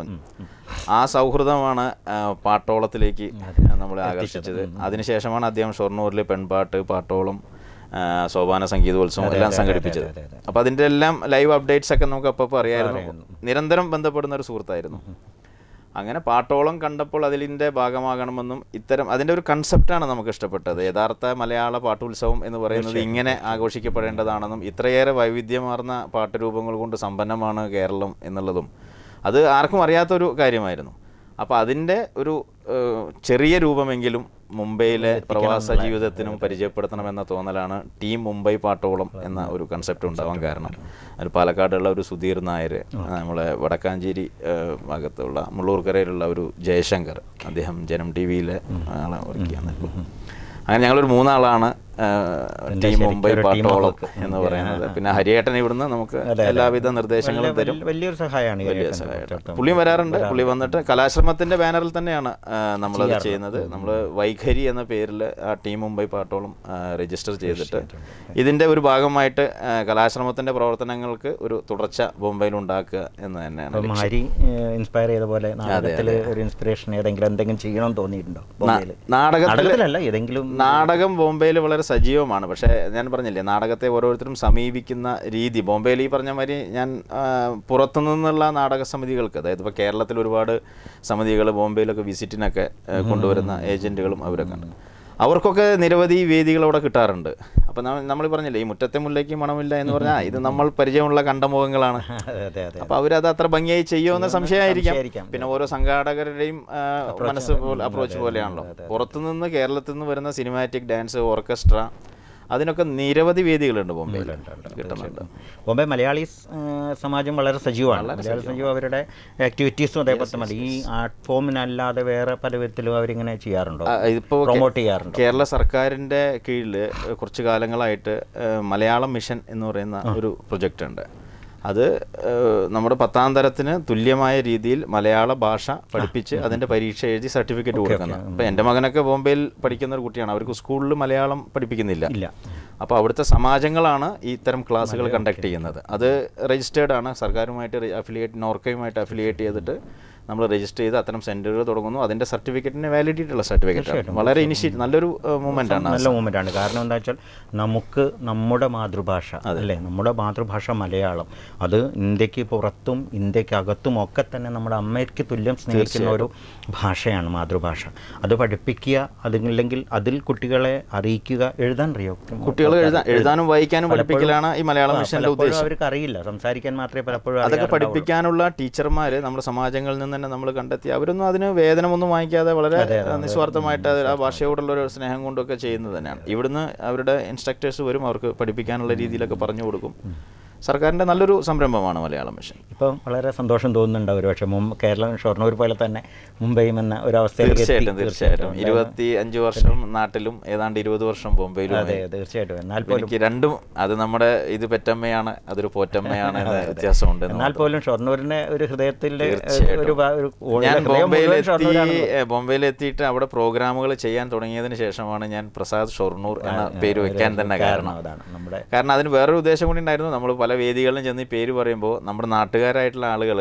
ആ സൗഹൃദമാണ് ആ, പാട്ടോളത്തിലേക്ക് നമ്മളെ ആകർഷിച്ചത് അതിനുശേഷമാണ് അദ്ദേഹം ഷൊർണൂരിൽ പെൺപാട്ട് പാട്ടോളം ആ, സോപാന സംഗീതോത്സവം എല്ലാം സംഘടിപ്പിച്ചത് അപ്പോൾ അതിൻ്റെ എല്ലാം ലൈവ് അപ്ഡേറ്റ്സ് ഒക്കെ നമുക്ക് അപ്പോൾ അറിയായിരുന്നു നിരന്തരം ബന്ധപ്പെടുന്ന ഒരു സുഹൃത്തായിരുന്നു അങ്ങനെ പാട്ടോളം കണ്ടപ്പോൾ അതിലിൻ്റെ ഭാഗമാകണമെന്നും ഇത്തരം അതിൻ്റെ ഒരു കൺസെപ്റ്റാണ് നമുക്ക് ഇഷ്ടപ്പെട്ടത് യഥാർത്ഥ മലയാള പാട്ടുത്സവം എന്ന് പറയുന്നത് ഇങ്ങനെ ആഘോഷിക്കപ്പെടേണ്ടതാണെന്നും ഇത്രയേറെ വൈവിധ്യമാർന്ന പാട്ടുരൂപങ്ങൾ കൊണ്ട് സമ്പന്നമാണ് കേരളം എന്നുള്ളതും അത് ആർക്കും അറിയാത്തൊരു കാര്യമായിരുന്നു അപ്പോൾ അതിൻ്റെ ഒരു ഏഹ്, ചെറിയ രൂപമെങ്കിലും മുംബൈയിലെ പ്രവാസ ജീവിതത്തിനും പരിചയപ്പെടുത്തണമെന്ന തോന്നലാണ് ടീം മുംബൈ പാട്ടോളം എന്ന ഒരു കൺസെപ്റ്റ് ഉണ്ടാവാൻ കാരണം അത് പാലക്കാടുള്ള ഒരു സുധീർ നായർ നമ്മളെ വടക്കാഞ്ചേരി ഏഹ്, ഭാഗത്തുള്ള മുള്ളൂർക്കരയിലുള്ള ഒരു ജയശങ്കർ അദ്ദേഹം ജനം ടി വിയിലെ ആളെ വർക്ക് ചെയ്യുന്നത് അങ്ങനെ ഞങ്ങളൊരു മൂന്നാളാണ് ഏഹ്, ടീം മുംബൈ ഒരു team പാട്ടോളം ഒക്കെ. എന്ന് പറയുന്നത് പിന്നെ ഹരിയേട്ടൻ ഇവിടുന്ന് നമുക്ക് എല്ലാവിധ നിർദ്ദേശങ്ങളും തരും വലിയ- വലിയൊരു സഹായമാണ് ഈ വലിയ ഏട്ടൻ സഹായമായിട്ട് ചേർത്ത് പുള്ളി വരാറുണ്ട് പുള്ളി വന്നിട്ട് കലാശ്രമത്തിന്റെ ബാനറിൽ തന്നെയാണ് ആ, നമ്മളത് ചെയ്യുന്നത് നമ്മൾ വൈഖരി എന്ന പേരിൽ ആ ടീം മുംബൈ പാട്ടോളം ആ, രജിസ്റ്റർ ചെയ്തിട്ട് ഇതിന്റെ ഒരു ഭാഗമായിട്ട് ആ, കലാശ്രമത്തിന്റെ പ്രവർത്തനങ്ങൾക്ക് ഒരു തുടർച്ച ബോംബെയിൽ ഉണ്ടാക്കുക എന്ന് തന്നെയാണ് അപ്പം ഹരി ഇൻസ്പയർ ചെയ്ത പോലെ നാടകത്തിൽ ഒരു ഇൻസ്പിറേഷൻ ഏതെങ്കിലും എന്തെങ്കിലും ചെയ്യണമെന്ന് തോന്നിയിട്ടുണ്ടോ ബോംബെയിൽ നാടകത്തിൽ നാടകത്തിലല്ല ഏതെങ്കിലും നാടകം ബോംബെയിൽ വളരെ സജീവമാണ് പക്ഷേ ഞാൻ പറഞ്ഞില്ലേ നാടകത്തെ ഓരോരുത്തരും സമീപിക്കുന്ന രീതി ബോംബെയിൽ ഈ പറഞ്ഞ മാതിരി ഞാൻ ആ, പുറത്തു നിന്നുള്ള നാടക സമിതികൾക്ക് അതായത് ഇപ്പോൾ കേരളത്തിൽ ഒരുപാട് സമിതികൾ ബോംബെയിലൊക്കെ വിസിറ്റിനൊക്കെ ആ, കൊണ്ടുവരുന്ന ഏജൻറ്റുകളും അവരൊക്കെ ഉണ്ട് അവർക്കൊക്കെ നിരവധി വേദികൾ അവിടെ കിട്ടാറുണ്ട് അപ്പം നമ്മൾ പറഞ്ഞില്ലേ ഈ മുറ്റത്തെ മുല്ലയ്ക്ക് മണമില്ല എന്ന് പറഞ്ഞാൽ ഇത് നമ്മൾ പരിചയമുള്ള കണ്ടമുഖങ്ങളാണ് അതെ അതെ അതെ അപ്പോൾ അവരത് അത്ര ഭംഗിയായി ചെയ്യുമെന്ന സംശയമായിരിക്കാം സംശയമായിരിക്കാം. പിന്നെ ഓരോ സംഘാടകരുടെയും ആ, മനസ്സ് പോലെ അപ്രോച്ച് പോലെയാണല്ലോ പുറത്തുനിന്ന് കേരളത്തിൽ നിന്ന് വരുന്ന സിനിമാറ്റിക് ഡാൻസ് ഓർക്കസ്ട്ര അതിനൊക്കെ നിരവധി വേദികളുണ്ട് ബോംബെയിൽ കിട്ടുന്നുണ്ട് ബോംബെ മലയാളീസ് ആ, സമാജം വളരെ സജീവമാണ് മലയാളി സജീവം അവരുടെ ആക്ടിവിറ്റീസും അതേപോലെ തന്നെ ഈ ആർട്ട് ഫോമിനല്ലാതെ വേറെ പല വിധത്തിലും അവരിങ്ങനെ ചെയ്യാറുണ്ടോ ആ, ഇതിപ്പോ കേ- പ്രൊമോട്ട് ചെയ്യാറുണ്ടോ കേരള സർക്കാരിൻ്റെ കീഴിൽ കുറച്ച് കാലങ്ങളായിട്ട് ഏഹ്, മലയാളം മിഷൻ എന്ന് പറയുന്ന ഒരു പ്രൊജക്റ്റ് ഉണ്ട് അത് ഏഹ്, നമ്മുടെ പത്താം തരത്തിന് തുല്യമായ രീതിയിൽ മലയാള ഭാഷ പഠിപ്പിച്ച് അതിൻ്റെ പരീക്ഷ എഴുതി സർട്ടിഫിക്കറ്റ് കൊടുക്കുന്നത് അപ്പോൾ എൻ്റെ മകനൊക്കെ ബോംബെയിൽ പഠിക്കുന്ന ഒരു കുട്ടിയാണ് അവർക്ക് സ്കൂളിൽ മലയാളം പഠിപ്പിക്കുന്നില്ല ഇല്ല അപ്പോൾ അവിടുത്തെ സമാജങ്ങളാണ് ഈ ഇത്തരം ക്ലാസ്സുകൾ കണ്ടക്ട് ചെയ്യുന്നത് അത് രജിസ്റ്റേർഡ് ആണ് സർക്കാരുമായിട്ട് അഫിലിയേറ്റ് നോർക്കയുമായിട്ട് അഫിലിയേറ്റ് ചെയ്തിട്ട് നമ്മൾ രജിസ്റ്റർ ചെയ്ത് അത്തരം സെന്ററുകൾ തുടങ്ങുന്നു അതിന്റെ സർട്ടിഫിക്കറ്റിന് വാലിഡിറ്റി ഉള്ള സർട്ടിഫിക്കറ്റ് ആണ് വളരെ ഇനിഷ്യേറ്റ് നല്ലൊരു മൂവ്മെന്റ് ആണ് നല്ല മൂവ്മെൻ്റ് ആണ് കാരണം എന്താ വെച്ചാൽ നമുക്ക് നമ്മുടെ മാതൃഭാഷ അല്ലേ നമ്മുടെ മാതൃഭാഷ മലയാളം അത് ഇന്ത്യക്ക് പുറത്തും ഇന്ത്യക്ക് അകത്തും ഒക്കെ തന്നെ നമ്മുടെ അമ്മയ്ക്ക് തുല്യം സ്നേഹിക്കുന്ന ഒരു ഭാഷയാണ് മാതൃഭാഷ അത് പഠിപ്പിക്കുക അതില്ലെങ്കിൽ അതിൽ കുട്ടികളെ അറിയിക്കുക എഴുതാൻ അറിയോ കുട്ടികൾ എഴുതാൻ എഴുതാനും വായിക്കാനും പഠിപ്പിക്കലാണ് ഈ മലയാളം മിഷന്റെ പലപ്പോഴും ഉദ്ദേശം അവർക്ക് അറിയില്ല സംസാരിക്കാൻ മാത്രമേ പലപ്പോഴും അതൊക്കെ അറിയാറുണ്ടാവുള്ളൂ. പഠിപ്പിക്കാനുള്ള ടീച്ചർമാർ നമ്മുടെ സമാജങ്ങളിൽ നിന്ന് തന്നെ നമ്മൾ കണ്ടെത്തി അവരൊന്നും അതിന് വേതനമൊന്നും വാങ്ങിക്കാതെ വളരെ നിസ്വാർത്ഥമായിട്ട് അത് ആ ഭാഷയോടുള്ള ഒരു സ്നേഹം കൊണ്ടൊക്കെ ചെയ്യുന്നത് തന്നെയാണ് ഇവിടുന്ന് അവരുടെ ഇൻസ്ട്രക്ടേഴ്സ് വരും അവർക്ക് പഠിപ്പിക്കാനുള്ള രീതിയിലൊക്കെ പറഞ്ഞു കൊടുക്കും സർക്കാരിൻ്റെ നല്ലൊരു സംരംഭമാണ് മലയാളം മിഷൻ ഇപ്പം വളരെ സന്തോഷം തോന്നുന്നുണ്ട് ഒരു പക്ഷേ മുമ്പ് കേരളം ഷൊർണൂർ പോലെ തന്നെ മുംബൈയും എന്ന ഒരു അവസ്ഥയിലേക്ക് എത്തി. തീർച്ചയായിട്ടും തീർച്ചയായിട്ടും ഇരുപത്തി അഞ്ച് വർഷം നാട്ടിലും ഏതാണ്ട് ഇരുപത് വർഷം ബോംബെയിലും അതെ തീർച്ചയായിട്ടും എന്നാൽ പോലും എനിക്ക് രണ്ടും അത് നമ്മുടെ ഇത് പെറ്റമ്മയാണ് അതൊരു പോറ്റമ്മയാണ് എന്ന വ്യത്യാസമുണ്ട് എന്ന് എന്നാൽ പോലും ഷൊർണൂരിന്റെ ഒരു ഹൃദയത്തിന്റെ തീർച്ചയായിട്ടും. ഒരു ഭാ- ഒരു ഞാൻ ഹൃദയം ബോംബെയിൽ മുഴുവൻ എത്തി ഷൊർണൂരാണ്. ബോംബെയിൽ എത്തിയിട്ട് അവിടെ പ്രോഗ്രാമുകൾ ചെയ്യാൻ തുടങ്ങിയതിന് ശേഷമാണ് ഞാൻ പ്രസാദ് ഷൊർണൂർ എന്ന പേര് വെക്കാൻ തന്നെ കാരണം അതാണ് നമ്മുടെ കാരണം അതിന് വേറൊരു ഉദ്ദേശം കൂടി ഉണ്ടായിരുന്നു നമ്മൾ പല വേദികളിലും ചെന്ന് ഈ പേര് പറയുമ്പോൾ നമ്മുടെ നാട്ടുകാരായിട്ടുള്ള ആളുകൾ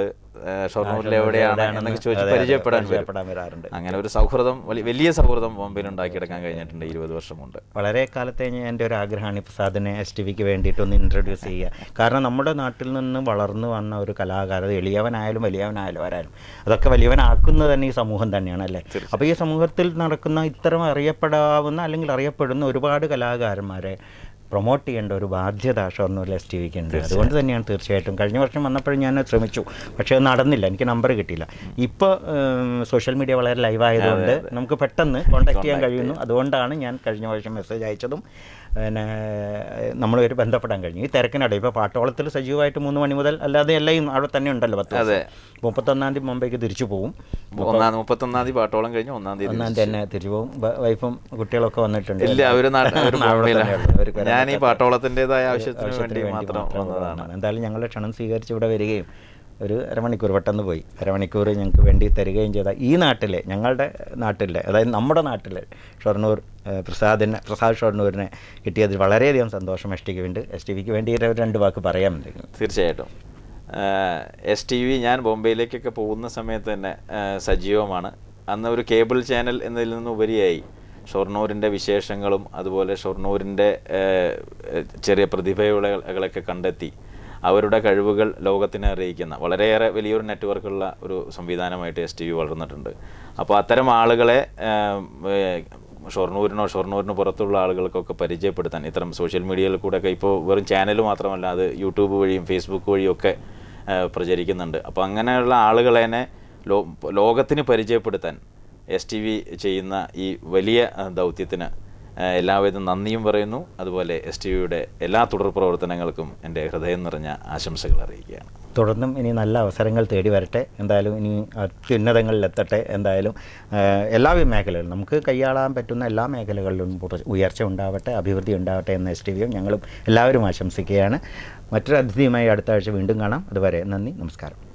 ഏ, ഷൊർണൂരിൽ എവിടെയാണ് എന്നൊക്കെ ചോദിച്ച് അതെ, അതെ, പരിചയപ്പെടാൻ വരും പരിചയപ്പെടാൻ വരാറുണ്ട് അങ്ങനെ ഒരു സൗഹൃദം വലി- വലിയ സൗഹൃദം ബോംബെയിൽ ഉണ്ടാക്കിയെടുക്കാൻ കഴിഞ്ഞിട്ടുണ്ട് ഇരുപത് വർഷം കൊണ്ട് വളരെ കാലത്തെ ഞാൻ എൻ്റെ ഒരു ആഗ്രഹമാണ് ഈ പ്രസാദിനെ എസ് ടി വിക്ക് വേണ്ടിയിട്ടൊന്ന് ഇൻട്രൊഡ്യൂസ് ചെയ്യുക കാരണം നമ്മുടെ നാട്ടിൽ നിന്ന് വളർന്നു വന്ന ഒരു കലാകാരൻ അത് എളിയവനായാലും വലിയവനായാലും ആരായാലും അതൊക്കെ വലിയവനാക്കുന്നത് തന്നെ ഈ സമൂഹം തന്നെയാണ് അല്ലേ അപ്പോൾ ഈ സമൂഹത്തിൽ നടക്കുന്ന ഇത്തരം അറിയപ്പെടാവുന്ന അല്ലെങ്കിൽ അറിയപ്പെടുന്ന ഒരുപാട് കലാകാരന്മാരെ പ്രൊമോട്ട് ചെയ്യേണ്ട ഒരു ബാധ്യത ഷൊർണൂരിൽ എസ് ടി വിക്ക് ഉണ്ട് അതുകൊണ്ട് തന്നെയാണ് തീർച്ചയായിട്ടും കഴിഞ്ഞ വർഷം വന്നപ്പോഴും ഞാൻ ശ്രമിച്ചു പക്ഷേ അത് നടന്നില്ല എനിക്ക് നമ്പർ കിട്ടിയില്ല ഇപ്പോൾ സോഷ്യൽ മീഡിയ വളരെ ലൈവ് ആയതുകൊണ്ട് നമുക്ക് പെട്ടെന്ന് കോൺടാക്ട് ചെയ്യാൻ കഴിയുന്നു അതുകൊണ്ടാണ് ഞാൻ കഴിഞ്ഞ വർഷം മെസ്സേജ് അയച്ചതും പിന്നെ നമ്മളൊരു ബന്ധപ്പെടാൻ കഴിഞ്ഞു ഈ തിരക്കിനിടെ ഇപ്പോൾ പാട്ടോളത്തിൽ സജീവമായിട്ട് മൂന്ന് മണി മുതൽ അല്ലാതെ എല്ലാം അവിടെ തന്നെ ഉണ്ടല്ലോ പത്ത് അതെ. ദിവസം. മുപ്പത്തൊന്നാം തീയതി മുംബൈക്ക് തിരിച്ചു പോകും ഒന്നാം മുപ്പത്തൊന്നാം തീയതി പാട്ടോളം കഴിഞ്ഞ് ഒന്നാം തീയതി ഒന്നാം തീയതി തന്നെ തിരിച്ചു പോകും വ- വൈഫും കുട്ടികളൊക്കെ വന്നിട്ടുണ്ട് ഇല്ല അവര് നാട്ടിൽ അവര് അവിടെ ബോംബെയിലാണ്. തന്നെയുള്ളൂ. അവർക്ക് വരാൻ ഞാൻ ഈ പറ്റാത്ത- പാട്ടോളത്തിൻ്റെതായ ആവശ്യത്തിന് ആവശ്യത്തിന് വേണ്ടി വേണ്ടി മാത്രം മാത്രം വന്നതാണ് വന്നതാണ്. എന്തായാലും ഞങ്ങളുടെ ക്ഷണം സ്വീകരിച്ച് ഇവിടെ വരികയും ഒരു അരമണിക്കൂർ പെട്ടെന്ന് പോയി അരമണിക്കൂർ ഞങ്ങൾക്ക് വേണ്ടി തരികയും ചെയ്ത ഈ നാട്ടിലെ ഞങ്ങളുടെ നാട്ടിലെ അതായത് നമ്മുടെ നാട്ടിലെ ഷൊർണൂർ ഏഹ്, പ്രസാദിനെ പ്രസാദ് ഷൊർണൂരിനെ കിട്ടിയതിൽ വളരെയധികം സന്തോഷം എസ് ടിക്ക് വേണ്ടി എസ് ടി വിക്ക് വേണ്ടി ഒരു രണ്ട് വാക്ക് പറയാൻ എന്തെങ്കിലും തീർച്ചയായിട്ടും എസ് ടി വി ഞാൻ ബോംബെയിലേക്കൊക്കെ പോകുന്ന സമയത്ത് തന്നെ ആ, സജീവമാണ് അന്ന് ഒരു കേബിൾ ചാനൽ എന്നതിൽ നിന്ന് ഉപരിയായി ഷൊർണൂരിൻ്റെ വിശേഷങ്ങളും അതുപോലെ ഷൊർണൂരിൻ്റെ ആ, ചെറിയ പ്രതിഭകളൊക്കെ കണ്ടെത്തി അവരുടെ കഴിവുകൾ ലോകത്തിനെ അറിയിക്കുന്ന വളരെയേറെ വലിയൊരു നെറ്റ്വർക്കുള്ള ഒരു സംവിധാനമായിട്ട് എസ് ടി വി വളർന്നിട്ടുണ്ട് അപ്പോൾ അത്തരം ആളുകളെ ആ, ഏ, ഷൊർണൂരിനോ ഷൊർണൂരിന് പുറത്തുള്ള ആളുകൾക്കൊക്കെ പരിചയപ്പെടുത്താൻ ഇത്തരം സോഷ്യൽ മീഡിയയിൽ കൂടെയൊക്കെ ഇപ്പോൾ വെറും ചാനൽ മാത്രമല്ല അത് യൂട്യൂബ് വഴിയും ഫേസ്ബുക്ക് വഴിയും ഒക്കെ ആ, പ്രചരിക്കുന്നുണ്ട് അപ്പോൾ അങ്ങനെയുള്ള ആളുകളെ ലോ ലോകത്തിന് പരിചയപ്പെടുത്താൻ എസ് ടി വി ചെയ്യുന്ന ഈ വലിയ ആ, ദൗത്യത്തിന് ആ, എല്ലാവിധ നന്ദിയും പറയുന്നു അതുപോലെ എസ് ടി വിയുടെ എല്ലാ തുടർ പ്രവർത്തനങ്ങൾക്കും എൻ്റെ ഹൃദയം നിറഞ്ഞ ആശംസകൾ അറിയിക്കുകയാണ് തുടർന്നും ഇനി നല്ല അവസരങ്ങൾ തേടി വരട്ടെ എന്തായാലും ഇനി അത്യുന്നതങ്ങളിലെത്തട്ടെ എന്തായാലും ഏഹ്, എല്ലാ മേഖലകളിലും നമുക്ക് കൈയാളാൻ പറ്റുന്ന എല്ലാ മേഖലകളിലും പുറ- ഉയർച്ച ഉണ്ടാവട്ടെ അഭിവൃദ്ധി ഉണ്ടാവട്ടെ എന്ന എസ് ടി വിയും ഞങ്ങളും എല്ലാവരും ആശംസിക്കുകയാണ് മറ്റൊരു അതിഥിയുമായി അടുത്ത ആഴ്ച വീണ്ടും കാണാം അതുവരെ നന്ദി നമസ്കാരം